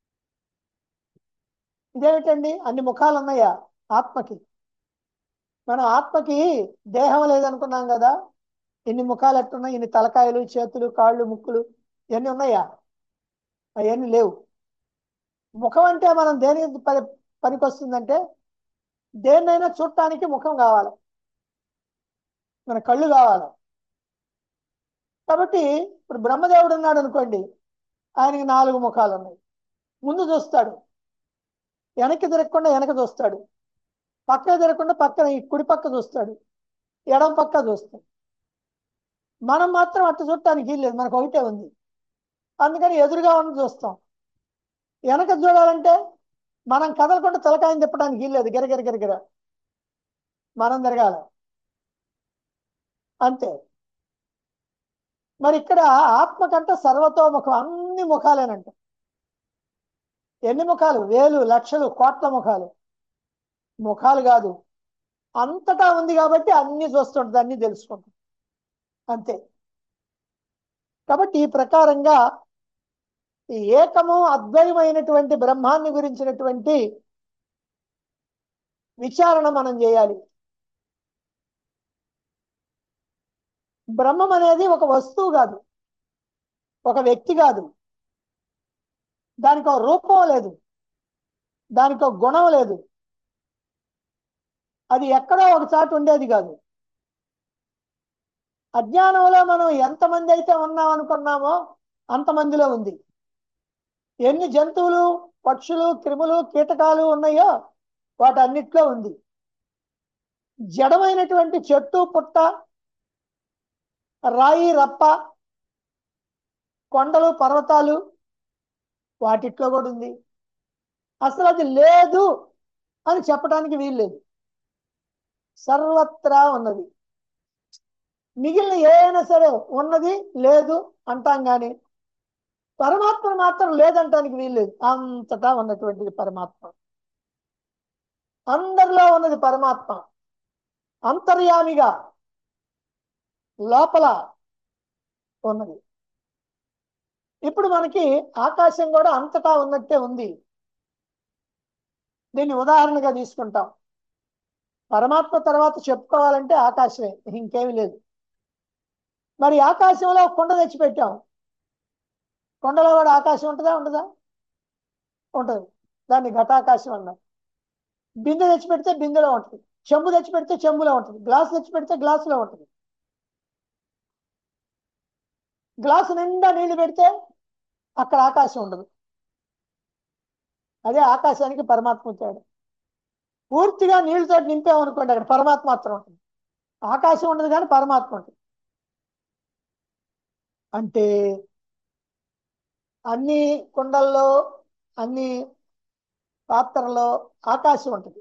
Speaker 1: ఇదేమిటండి అన్ని ముఖాలు ఉన్నాయా ఆత్మకి మనం ఆత్మకి దేహం లేదనుకున్నాం కదా ఇన్ని ముఖాలు ఎట్టున్నాయి ఇన్ని తలకాయలు చేతులు కాళ్ళు ముక్కులు ఇవన్నీ ఉన్నాయా అవన్నీ లేవు ముఖం అంటే మనం దేనికి పని పనికొస్తుందంటే దేన్నైనా చూడటానికి ముఖం కావాలి మన కళ్ళు కావాలి కాబట్టి ఇప్పుడు బ్రహ్మదేవుడు ఉన్నాడు అనుకోండి ఆయనకి నాలుగు ముఖాలు ఉన్నాయి ముందు చూస్తాడు వెనక్కి తిరగకుండా వెనక చూస్తాడు పక్క తిరగకుండా పక్కన ఈ కుడి పక్క చూస్తాడు ఎడం పక్క చూస్తాడు మనం మాత్రం అట్ట చూడటానికి లేదు మనకు ఒకటే ఉంది అందుకని ఎదురుగా ఉన్న చూస్తాం వెనక చూడాలంటే మనం కదలకుండా తలకాయని తిప్పడానికి వీల్లేదు గిరగిర గిరగిర మనం తిరగాల అంతే మరి ఇక్కడ ఆత్మ కంటే సర్వతోముఖం అన్ని ముఖాలేనంట ఎన్ని ముఖాలు వేలు లక్షలు కోట్ల ముఖాలు ముఖాలు కాదు అంతటా ఉంది కాబట్టి అన్ని చూస్తుంటుంది అన్ని తెలుసుకుంటుంది అంతే కాబట్టి ఈ ప్రకారంగా ఈ ఏకము అద్వయమైనటువంటి బ్రహ్మాన్ని గురించినటువంటి విచారణ మనం చేయాలి బ్రహ్మం అనేది ఒక వస్తువు కాదు ఒక వ్యక్తి కాదు దానికి ఒక రూపం లేదు దానికి ఒక గుణం లేదు అది ఎక్కడో ఒక చాటు ఉండేది కాదు అజ్ఞానంలో మనం ఎంతమంది అయితే ఉన్నాం అనుకున్నామో అంతమందిలో ఉంది ఎన్ని జంతువులు పక్షులు క్రిములు కీటకాలు ఉన్నాయో వాటన్నిట్లో ఉంది జడమైనటువంటి చెట్టు పుట్ట రాయి రప్ప కొండలు పర్వతాలు వాటిట్లో కూడా ఉంది అసలు అది లేదు అని చెప్పడానికి వీల్లేదు సర్వత్రా ఉన్నది మిగిలిన ఏదైనా సరే ఉన్నది లేదు అంటాం కానీ పరమాత్మ మాత్రం లేదంటానికి వీల్లేదు అంతటా ఉన్నటువంటిది పరమాత్మ అందరిలో ఉన్నది పరమాత్మ అంతర్యామిగా లోపల ఉన్నది ఇప్పుడు మనకి ఆకాశం కూడా అంతటా ఉన్నట్టే ఉంది దీన్ని ఉదాహరణగా తీసుకుంటాం పరమాత్మ తర్వాత చెప్పుకోవాలంటే ఆకాశమే ఇంకేమీ లేదు మరి ఆకాశంలో కొండ తెచ్చిపెట్టాం కొండలో కూడా ఆకాశం ఉంటుందా ఉండదా ఉంటుంది దాన్ని ఘటాకాశం అన్నారు బిందె తెచ్చి పెడితే బిందెలో ఉంటుంది చెంబు తెచ్చి పెడితే చెంబులో ఉంటుంది గ్లాస్ తెచ్చి పెడితే గ్లాసులో ఉంటుంది గ్లాసు నిండా నీళ్లు పెడితే అక్కడ ఆకాశం ఉండదు అదే ఆకాశానికి పరమాత్మ తేడా పూర్తిగా నీళ్ళతో నింపామనుకోండి అక్కడ పరమాత్మ మాత్రం ఉంటుంది ఆకాశం ఉండదు కానీ పరమాత్మ ఉంటుంది అంటే అన్ని కుండల్లో అన్ని పాత్రలో ఆకాశం ఉంటుంది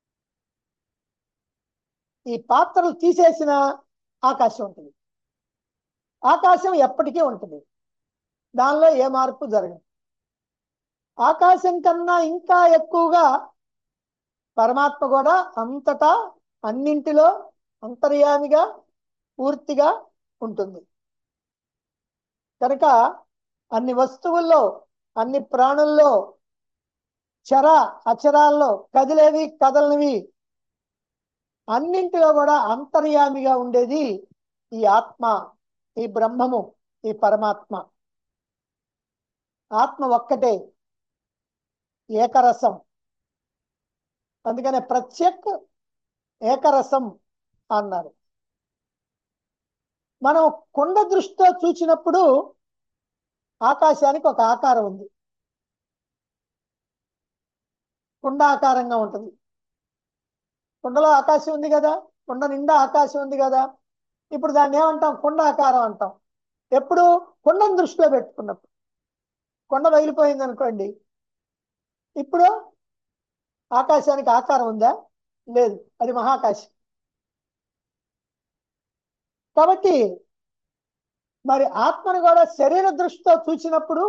Speaker 1: ఈ పాత్రలు తీసేసిన ఆకాశం ఉంటుంది ఆకాశం ఎప్పటికీ ఉంటుంది దానిలో ఏ మార్పు జరగదు ఆకాశం కన్నా ఇంకా ఎక్కువగా పరమాత్మ కూడా అంతటా అన్నింటిలో అంతర్యామిగా పూర్తిగా ఉంటుంది కనుక అన్ని వస్తువుల్లో అన్ని ప్రాణుల్లో చర అచరాల్లో కదిలేవి కదలనివి అన్నింటిలో కూడా అంతర్యామిగా ఉండేది ఈ ఆత్మ ఈ బ్రహ్మము ఈ పరమాత్మ ఆత్మ ఒక్కటే ఏకరసం అందుకనే ప్రత్యక్ ఏకరసం అన్నారు మనం కొండ దృష్టితో చూసినప్పుడు ఆకాశానికి ఒక ఆకారం ఉంది కుండ ఆకారంగా ఉంటుంది కుండలో ఆకాశం ఉంది కదా కుండ నిండా ఆకాశం ఉంది కదా ఇప్పుడు దాన్ని ఏమంటాం కుండ ఆకారం అంటాం ఎప్పుడు కుండను దృష్టిలో పెట్టుకున్నప్పుడు కొండ బయలిపోయింది అనుకోండి ఇప్పుడు ఆకాశానికి ఆకారం ఉందా లేదు అది మహాకాశం కాబట్టి మరి ఆత్మను కూడా శరీర దృష్టితో చూసినప్పుడు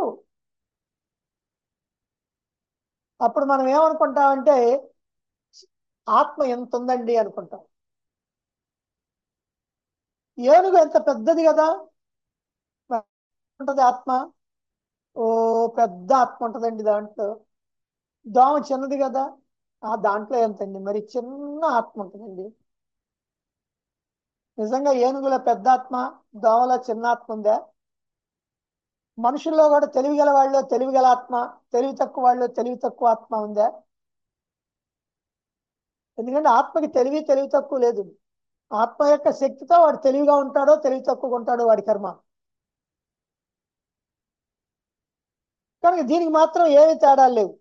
Speaker 1: అప్పుడు మనం ఏమనుకుంటామంటే ఆత్మ ఎంత ఉందండి అనుకుంటాం ఏనుగు ఎంత పెద్దది కదా ఉంటది ఆత్మ ఓ పెద్ద ఆత్మ ఉంటదండి దాంట్లో దోమ చిన్నది కదా ఆ దాంట్లో ఎంతండి మరి చిన్న ఆత్మ ఉంటుందండి నిజంగా ఏనుగుల పెద్ద ఆత్మ దోమలో చిన్న ఆత్మ ఉందా మనుషుల్లో కూడా తెలివి గల వాళ్ళు తెలివి గల ఆత్మ తెలివి తక్కువ వాళ్ళు తెలివి తక్కువ ఆత్మ ఉందా ఎందుకంటే ఆత్మకి తెలివి తెలివి తక్కువ లేదు ఆత్మ యొక్క శక్తితో వాడు తెలివిగా ఉంటాడో తెలివి తక్కువగా ఉంటాడో వాడి కర్మ కనుక దీనికి మాత్రం ఏమి తేడా లేవు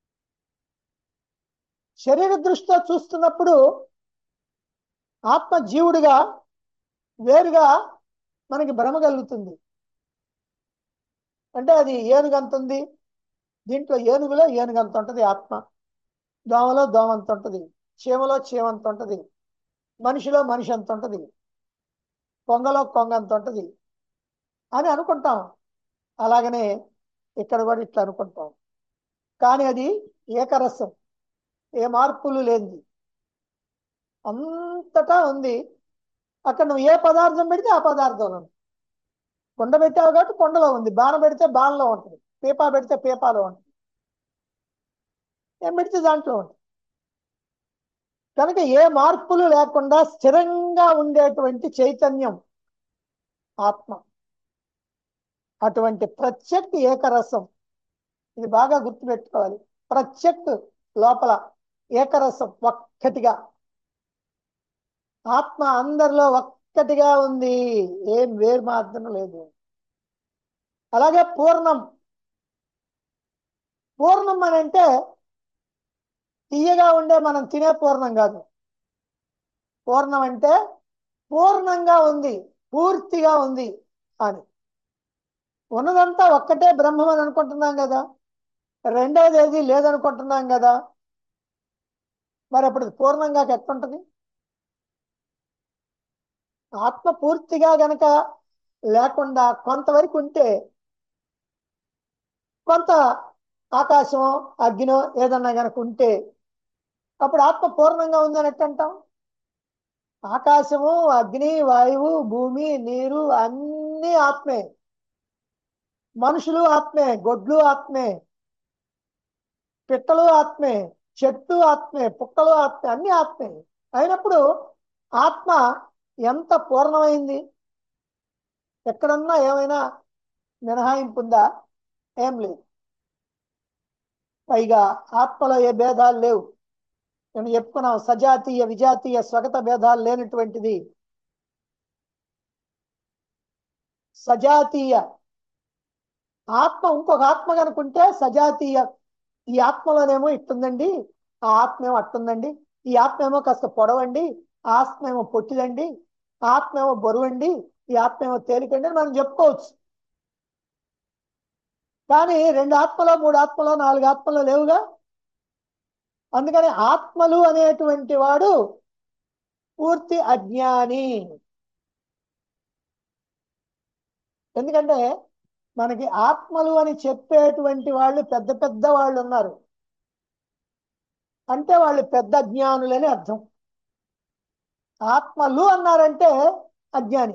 Speaker 1: శరీర దృష్టితో చూస్తున్నప్పుడు ఆత్మ జీవుడిగా వేరుగా మనకి భ్రమ కలుగుతుంది అంటే అది ఏనుగు అంత ఉంది దీంట్లో ఏనుగులో ఏనుగు అంత ఉంటుంది ఆత్మ దోమలో దోమ అంత ఉంటుంది చీమలో చీమ అంత ఉంటుంది మనిషిలో మనిషి అంత ఉంటుంది కొంగలో కొంగ అంత ఉంటుంది అని అనుకుంటాం అలాగనే ఇక్కడ కూడా ఇట్లా అనుకుంటాం కానీ అది ఏకరసం ఏ మార్పులు లేనిది అంతటా ఉంది అక్కడ నువ్వు ఏ పదార్థం పెడితే ఆ పదార్థంలో ఉంది కొండ పెట్టావు కాబట్టి కొండలో ఉంది బాణ పెడితే బాణలో ఉంటుంది పీపా పెడితే పీపాలో ఉంటుంది ఏం పెడితే దాంట్లో ఉంటుంది కనుక ఏ మార్పులు లేకుండా స్థిరంగా ఉండేటువంటి చైతన్యం ఆత్మ అటువంటి ప్రత్యక్ ఏకరసం ఇది బాగా గుర్తుపెట్టుకోవాలి ప్రత్యక్ లోపల ఏకరసం ఒక్కటిగా ఆత్మ అందరిలో ఒక్కటిగా ఉంది ఏం వేరు మాత్రం లేదు అలాగే పూర్ణం పూర్ణం అని అంటే తీయగా ఉండే మనం తినే పూర్ణం కాదు పూర్ణం అంటే పూర్ణంగా ఉంది పూర్తిగా ఉంది అని ఉన్నదంతా ఒక్కటే బ్రహ్మం అని అనుకుంటున్నాం కదా రెండోది ఏది లేదనుకుంటున్నాం కదా మరి అప్పుడు పూర్ణంగా ఎట్టుంటది ఆత్మ పూర్తిగా గనక లేకుండా కొంతవరకు ఉంటే కొంత ఆకాశమో అగ్నో ఏదన్నా గనక ఉంటే అప్పుడు ఆత్మ పూర్ణంగా ఉందని ఎట్టంటాం ఆకాశము అగ్ని వాయువు భూమి నీరు అన్నీ ఆత్మే మనుషులు ఆత్మే గొడ్లు ఆత్మే పిట్టలు ఆత్మే చెట్టు ఆత్మే పుక్కలు ఆత్మే అన్ని ఆత్మే అయినప్పుడు ఆత్మ ఎంత పూర్ణమైంది ఎక్కడన్నా ఏమైనా మినహాయింపు ఉందా ఏం లేదు పైగా ఆత్మలో ఏ భేదాలు లేవు నేను చెప్పుకున్నాం సజాతీయ విజాతీయ స్వగత భేదాలు లేనటువంటిది సజాతీయ ఆత్మ ఇంకొక ఆత్మ కనుకుంటే సజాతీయ ఈ ఆత్మలోనేమో ఇట్టుందండి ఆ ఆత్మ ఏమో అట్టుందండి ఈ ఆత్మ ఏమో కాస్త పొడవండి ఆత్మ ఏమో పొట్టిదండి ఆత్మ ఏమో బరువండి ఈ ఆత్మ ఏమో తేలికండి అని మనం చెప్పుకోవచ్చు కానీ రెండు ఆత్మలో మూడు ఆత్మలో నాలుగు ఆత్మలో లేవుగా అందుకని ఆత్మలు అనేటువంటి వాడు పూర్తి అజ్ఞాని ఎందుకంటే మనకి ఆత్మలు అని చెప్పేటువంటి వాళ్ళు పెద్ద పెద్ద వాళ్ళు ఉన్నారు అంటే వాళ్ళు పెద్ద అజ్ఞానులని అర్థం ఆత్మలు అన్నారంటే అజ్ఞాని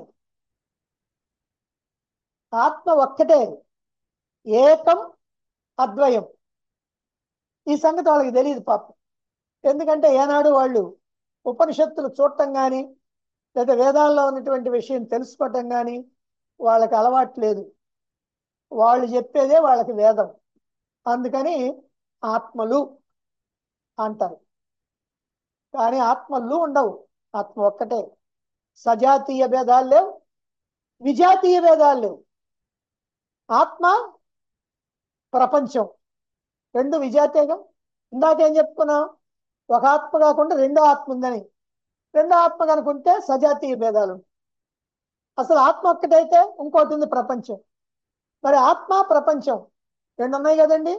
Speaker 1: ఆత్మ ఒక్కటే ఏకం అద్వయం ఈ సంగతి వాళ్ళకి తెలియదు పాపం ఎందుకంటే ఏనాడు వాళ్ళు ఉపనిషత్తులు చూడటం కానీ లేదా వేదాల్లో ఉన్నటువంటి విషయం తెలుసుకోవటం కానీ వాళ్ళకి అలవాటు లేదు వాళ్ళు చెప్పేదే వాళ్ళకి వేదం అందుకని ఆత్మలు అంటారు కానీ ఆత్మలు ఉండవు ఆత్మ ఒక్కటే సజాతీయ భేదాలు లేవు విజాతీయ భేదాలు లేవు ఆత్మ ప్రపంచం రెండు విజాతీయంగా ఇందాక ఏం చెప్పుకున్నాం ఒక ఆత్మ కాకుండా రెండో ఆత్మ ఉందని రెండో ఆత్మ కనుకుంటే సజాతీయ భేదాలు అసలు ఆత్మ ఒక్కటైతే ఇంకోటి ఉంది ప్రపంచం మరి ఆత్మ ప్రపంచం రెండు ఉన్నాయి కదండి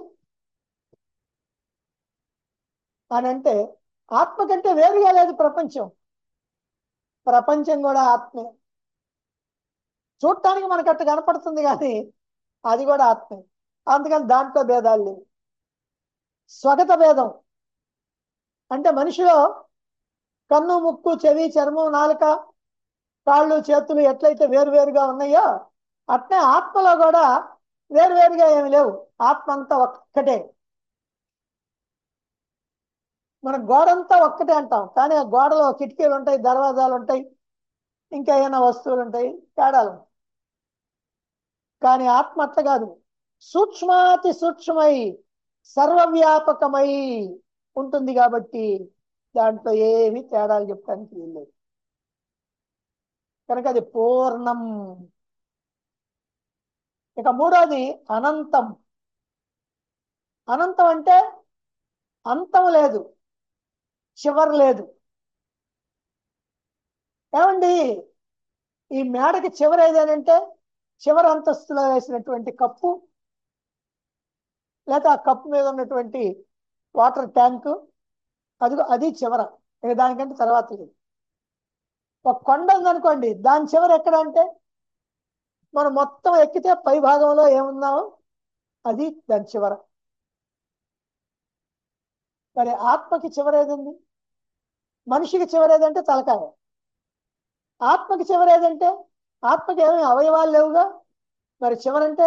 Speaker 1: అని అంటే ఆత్మ కంటే వేరుగా లేదు ప్రపంచం ప్రపంచం కూడా ఆత్మే చూడటానికి మనకు అట్టు కనపడుతుంది కానీ అది కూడా ఆత్మే అందుకని దాంట్లో భేదాలు లేవు స్వగత భేదం అంటే మనిషిలో కన్ను ముక్కు చెవి చర్మం నాలుక కాళ్ళు చేతులు ఎట్లయితే వేరువేరుగా ఉన్నాయో అట్నే ఆత్మలో కూడా వేరువేరుగా ఏమి లేవు ఆత్మ అంతా ఒక్కటే మన గోడంతా ఒక్కటే అంటాం కానీ ఆ గోడలో కిటికీలు ఉంటాయి దర్వాజాలు ఉంటాయి ఇంకా ఏమైనా వస్తువులు ఉంటాయి తేడాలు ఉంటాయి కానీ ఆత్మ అట్లా కాదు సూక్ష్మాతి సూక్ష్మై సర్వవ్యాపకమై ఉంటుంది కాబట్టి దాంట్లో ఏమి తేడాలు చెప్పడానికి వీల్లేదు కనుక అది పూర్ణం ఇక మూడోది అనంతం అనంతం అంటే అంతం లేదు చివరి లేదు ఏమండి ఈ మేడకి చివరి ఏదేనంటే చివరి అంతస్తులో వేసినటువంటి కప్పు లేదా ఆ కప్పు మీద ఉన్నటువంటి వాటర్ ట్యాంకు అది అది చివర ఇక దానికంటే తర్వాత లేదు ఒక కొండ ఉందనుకోండి దాని చివర ఎక్కడ అంటే మనం మొత్తం ఎక్కితే పై భాగంలో ఏముందామో అది దాని చివర మరి ఆత్మకి చివరేదండి మనిషికి చివరేదంటే తలకాయ ఆత్మకి చివరేదంటే ఆత్మకి ఏమీ అవయవాలు లేవుగా మరి చివరంటే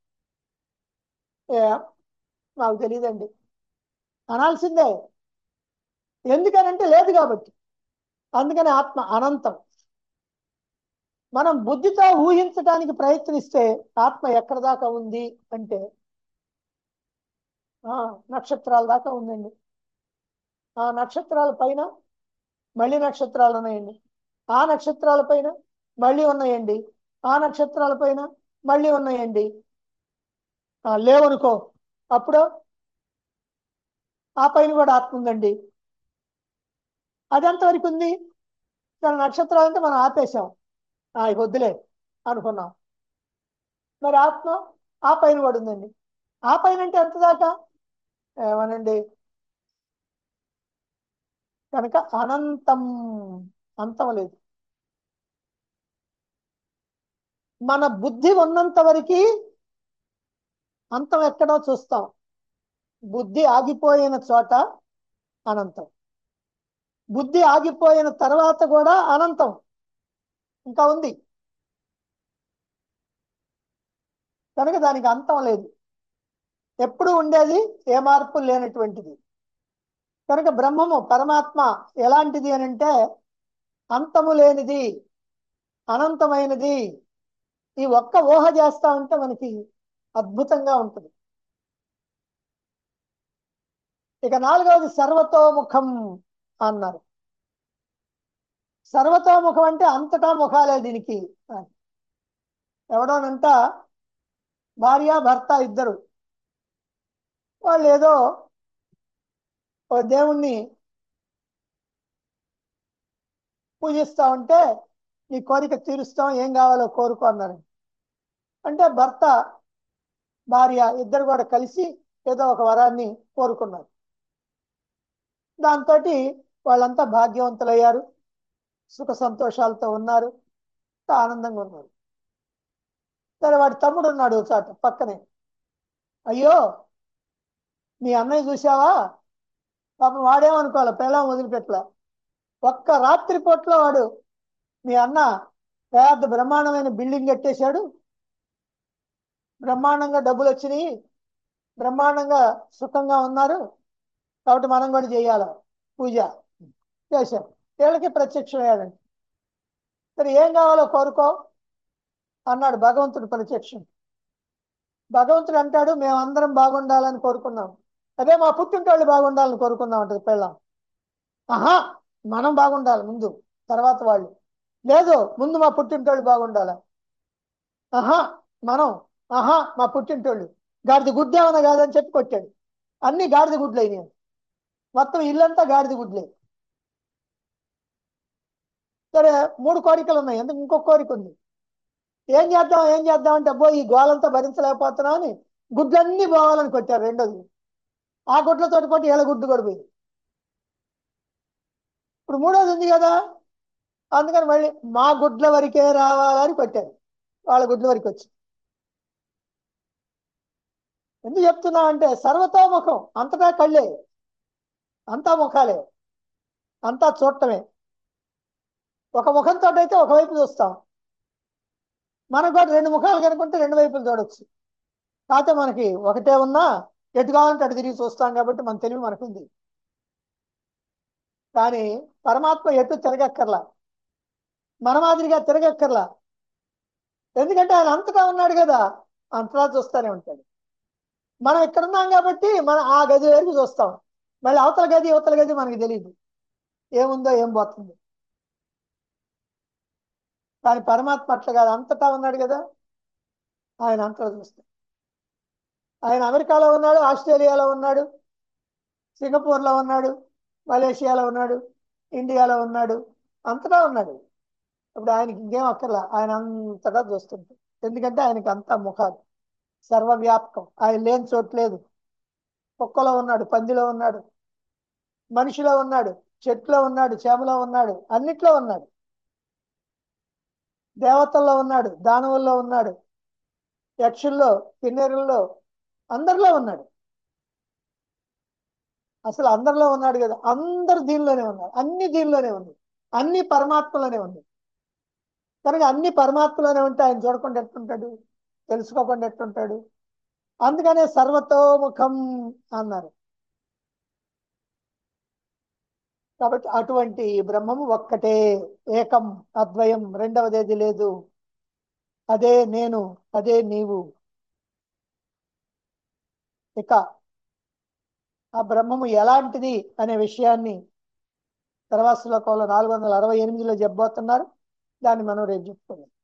Speaker 1: ఏ నాకు తెలియదండి అనాల్సిందే ఎందుకనంటే లేదు కాబట్టి అందుకని ఆత్మ అనంతం మనం బుద్ధితో ఊహించడానికి ప్రయత్నిస్తే ఆత్మ ఎక్కడ దాకా ఉంది అంటే ఆ నక్షత్రాల దాకా ఉందండి ఆ నక్షత్రాల పైన మళ్ళీ నక్షత్రాలు ఉన్నాయండి ఆ నక్షత్రాల పైన మళ్ళీ ఉన్నాయండి ఆ నక్షత్రాల పైన మళ్ళీ ఉన్నాయండి ఆ, లేవనుకో అప్పుడు ఆ పైన కూడా ఆత్మ ఉందండి అది ఎంతవరకు ఉంది కానీ నక్షత్రాలు అంటే మనం ఆపేశాం ఆ, ఇక వద్దులే అనుకున్నాం మరి ఆత్మ ఆ పైన కూడా ఉందండి ఆ పైన అంటే ఎంత దాకా ఏమనండి కనుక అనంతం అంతం లేదు మన బుద్ధి ఉన్నంత వరకు అంతం ఎక్కడో చూస్తాం బుద్ధి ఆగిపోయిన చోట అనంతం బుద్ధి ఆగిపోయిన తర్వాత కూడా అనంతం ఇంకా ఉంది కనుక దానికి అంతం లేదు ఎప్పుడు ఉండేది ఏ మార్పు లేనటువంటిది కనుక బ్రహ్మము పరమాత్మ ఎలాంటిది అని అంటే అంతము లేనిది అనంతమైనది ఈ ఒక్క ఊహ చేస్తా ఉంటే మనకి అద్భుతంగా ఉంటుంది ఇక నాలుగవది సర్వతోముఖం అన్నారు సర్వతోముఖం అంటే అంతటా ముఖాలే దీనికి అని. ఎవడోనంట భార్య భర్త ఇద్దరు వాళ్ళు ఏదో ఓ దేవుణ్ణి పూజిస్తా ఉంటే నీ కోరిక తీరుస్తాం ఏం కావాలో కోరుకో అన్నారు అంటే భర్త భార్య ఇద్దరు కూడా కలిసి ఏదో ఒక వరాన్ని కోరుకున్నారు దాంతో వాళ్ళంతా భాగ్యవంతులయ్యారు సుఖ సంతోషాలతో ఉన్నారు ఆనందంగా ఉన్నారు సరే వాడి తమ్ముడు ఉన్నాడు ఓ చాట పక్కనే అయ్యో మీ అన్నయ్య చూసావా పాపం వాడేమనుకోవాలి పెళ్ళం వదిలిపెట్టలా ఒక్క రాత్రి పూటలో వాడు మీ అన్న పెద్ద బ్రహ్మాండమైన బిల్డింగ్ కట్టేశాడు బ్రహ్మాండంగా డబ్బులు వచ్చినాయి బ్రహ్మాండంగా సుఖంగా ఉన్నారు కాబట్టి మనం కూడా చేయాలి పూజ చేశాం వీళ్ళకి ప్రత్యక్షమయ్యాడండి సరే ఏం కావాలో కోరుకో అన్నాడు భగవంతుడు ప్రత్యక్షం భగవంతుడు అంటాడు మేమందరం బాగుండాలని కోరుకున్నాం అదే మా పుట్టింటోళ్ళు బాగుండాలని కోరుకున్నాం అంటది పెళ్ళాం ఆహా మనం బాగుండాలి ముందు తర్వాత వాళ్ళు లేదు ముందు మా పుట్టింటోళ్ళు బాగుండాలి ఆహా మనం ఆహా మా పుట్టింటోళ్ళు గాడిద గుడ్డు ఏమన్నా కాదని చెప్పి కొట్టాడు అన్ని గాడిద గుడ్లు అయినాయి మొత్తం ఇల్లంతా గాడిద గుడ్లే సరే మూడు కోరికలు ఉన్నాయి ఎందుకు ఇంకొక కోరిక ఉంది ఏం చేద్దాం ఏం చేద్దాం అంటే అబ్బో ఈ గోలంతా భరించలేకపోతున్నాం అని గుడ్లన్నీ పోవాలని కొట్టారు రెండోది ఆ గుడ్లతోటి పాటు ఏళ్ళ గుడ్డు కూడా పోయింది ఇప్పుడు మూడోది ఉంది కదా అందుకని మళ్ళీ మా గుడ్ల వరకే రావాలని కొట్టారు వాళ్ళ గుడ్ల వరకు వచ్చి ఎందుకు చెప్తున్నా అంటే సర్వతోముఖం అంతటా కళ్ళే అంతా ముఖాలే అంతా చూడటమే ఒక ముఖంతో అయితే ఒకవైపు చూస్తాం మనకు కూడా రెండు ముఖాలు కనుకుంటే రెండు వైపులు చూడొచ్చు కాకపోతే మనకి ఒకటే ఉన్నా ఎటు కావాలంటే అటు తిరిగి చూస్తాం కాబట్టి మన తెలివి మనకుంది కానీ పరమాత్మ ఎటు తిరగక్కర్లా మన మాదిరిగా తిరగక్కర్లా ఎందుకంటే ఆయన అంతటా ఉన్నాడు కదా అంతటా చూస్తూనే ఉంటాడు మనం ఇక్కడ ఉన్నాం కాబట్టి మనం ఆ గది వరకు చూస్తాం మళ్ళీ అవతల గది అవతల గది మనకి తెలియదు ఏముందో ఏం పోతుంది కానీ పరమాత్మ అట్లా కాదు అంతటా ఉన్నాడు కదా ఆయన అంతటా చూస్తాడు ఆయన అమెరికాలో ఉన్నాడు ఆస్ట్రేలియాలో ఉన్నాడు సింగపూర్లో ఉన్నాడు మలేషియాలో ఉన్నాడు ఇండియాలో ఉన్నాడు అంతటా ఉన్నాడు ఇప్పుడు ఆయనకి ఇంకేం అక్కర్లా ఆయన అంతటా చూస్తుంటాడు ఎందుకంటే ఆయనకి అంతా ముఖాలు సర్వవ్యాపకం ఆయన లేని చోటు లేదు కుక్కలో ఉన్నాడు పందిలో ఉన్నాడు మనిషిలో ఉన్నాడు చెట్లో ఉన్నాడు చేమలో ఉన్నాడు అన్నిట్లో ఉన్నాడు దేవతల్లో ఉన్నాడు దానవుల్లో ఉన్నాడు యక్షుల్లో కిన్నెరుల్లో అందరిలో ఉన్నాడు అసలు అందరిలో ఉన్నాడు కదా అందరు దీనిలోనే ఉన్నారు అన్ని దీనిలోనే ఉంది అన్ని పరమాత్మలోనే ఉంది కనుక అన్ని పరమాత్మలోనే ఉంటే ఆయన చూడకుండా ఎట్టుంటాడు తెలుసుకోకుండా ఎట్టుంటాడు అందుకనే సర్వతోముఖం అన్నారు కాబట్టి అటువంటి బ్రహ్మము ఒక్కటే ఏకం అద్వయం రెండవదేది లేదు అదే నేను అదే నీవు ఇక ఆ బ్రహ్మము ఎలాంటిది అనే విషయాన్ని తర్వాత శ్లోకంలో నాలుగు వందల అరవై ఎనిమిదిలో చెప్పబోతున్నారు దాన్ని మనం రేపు చెప్పుకుందాం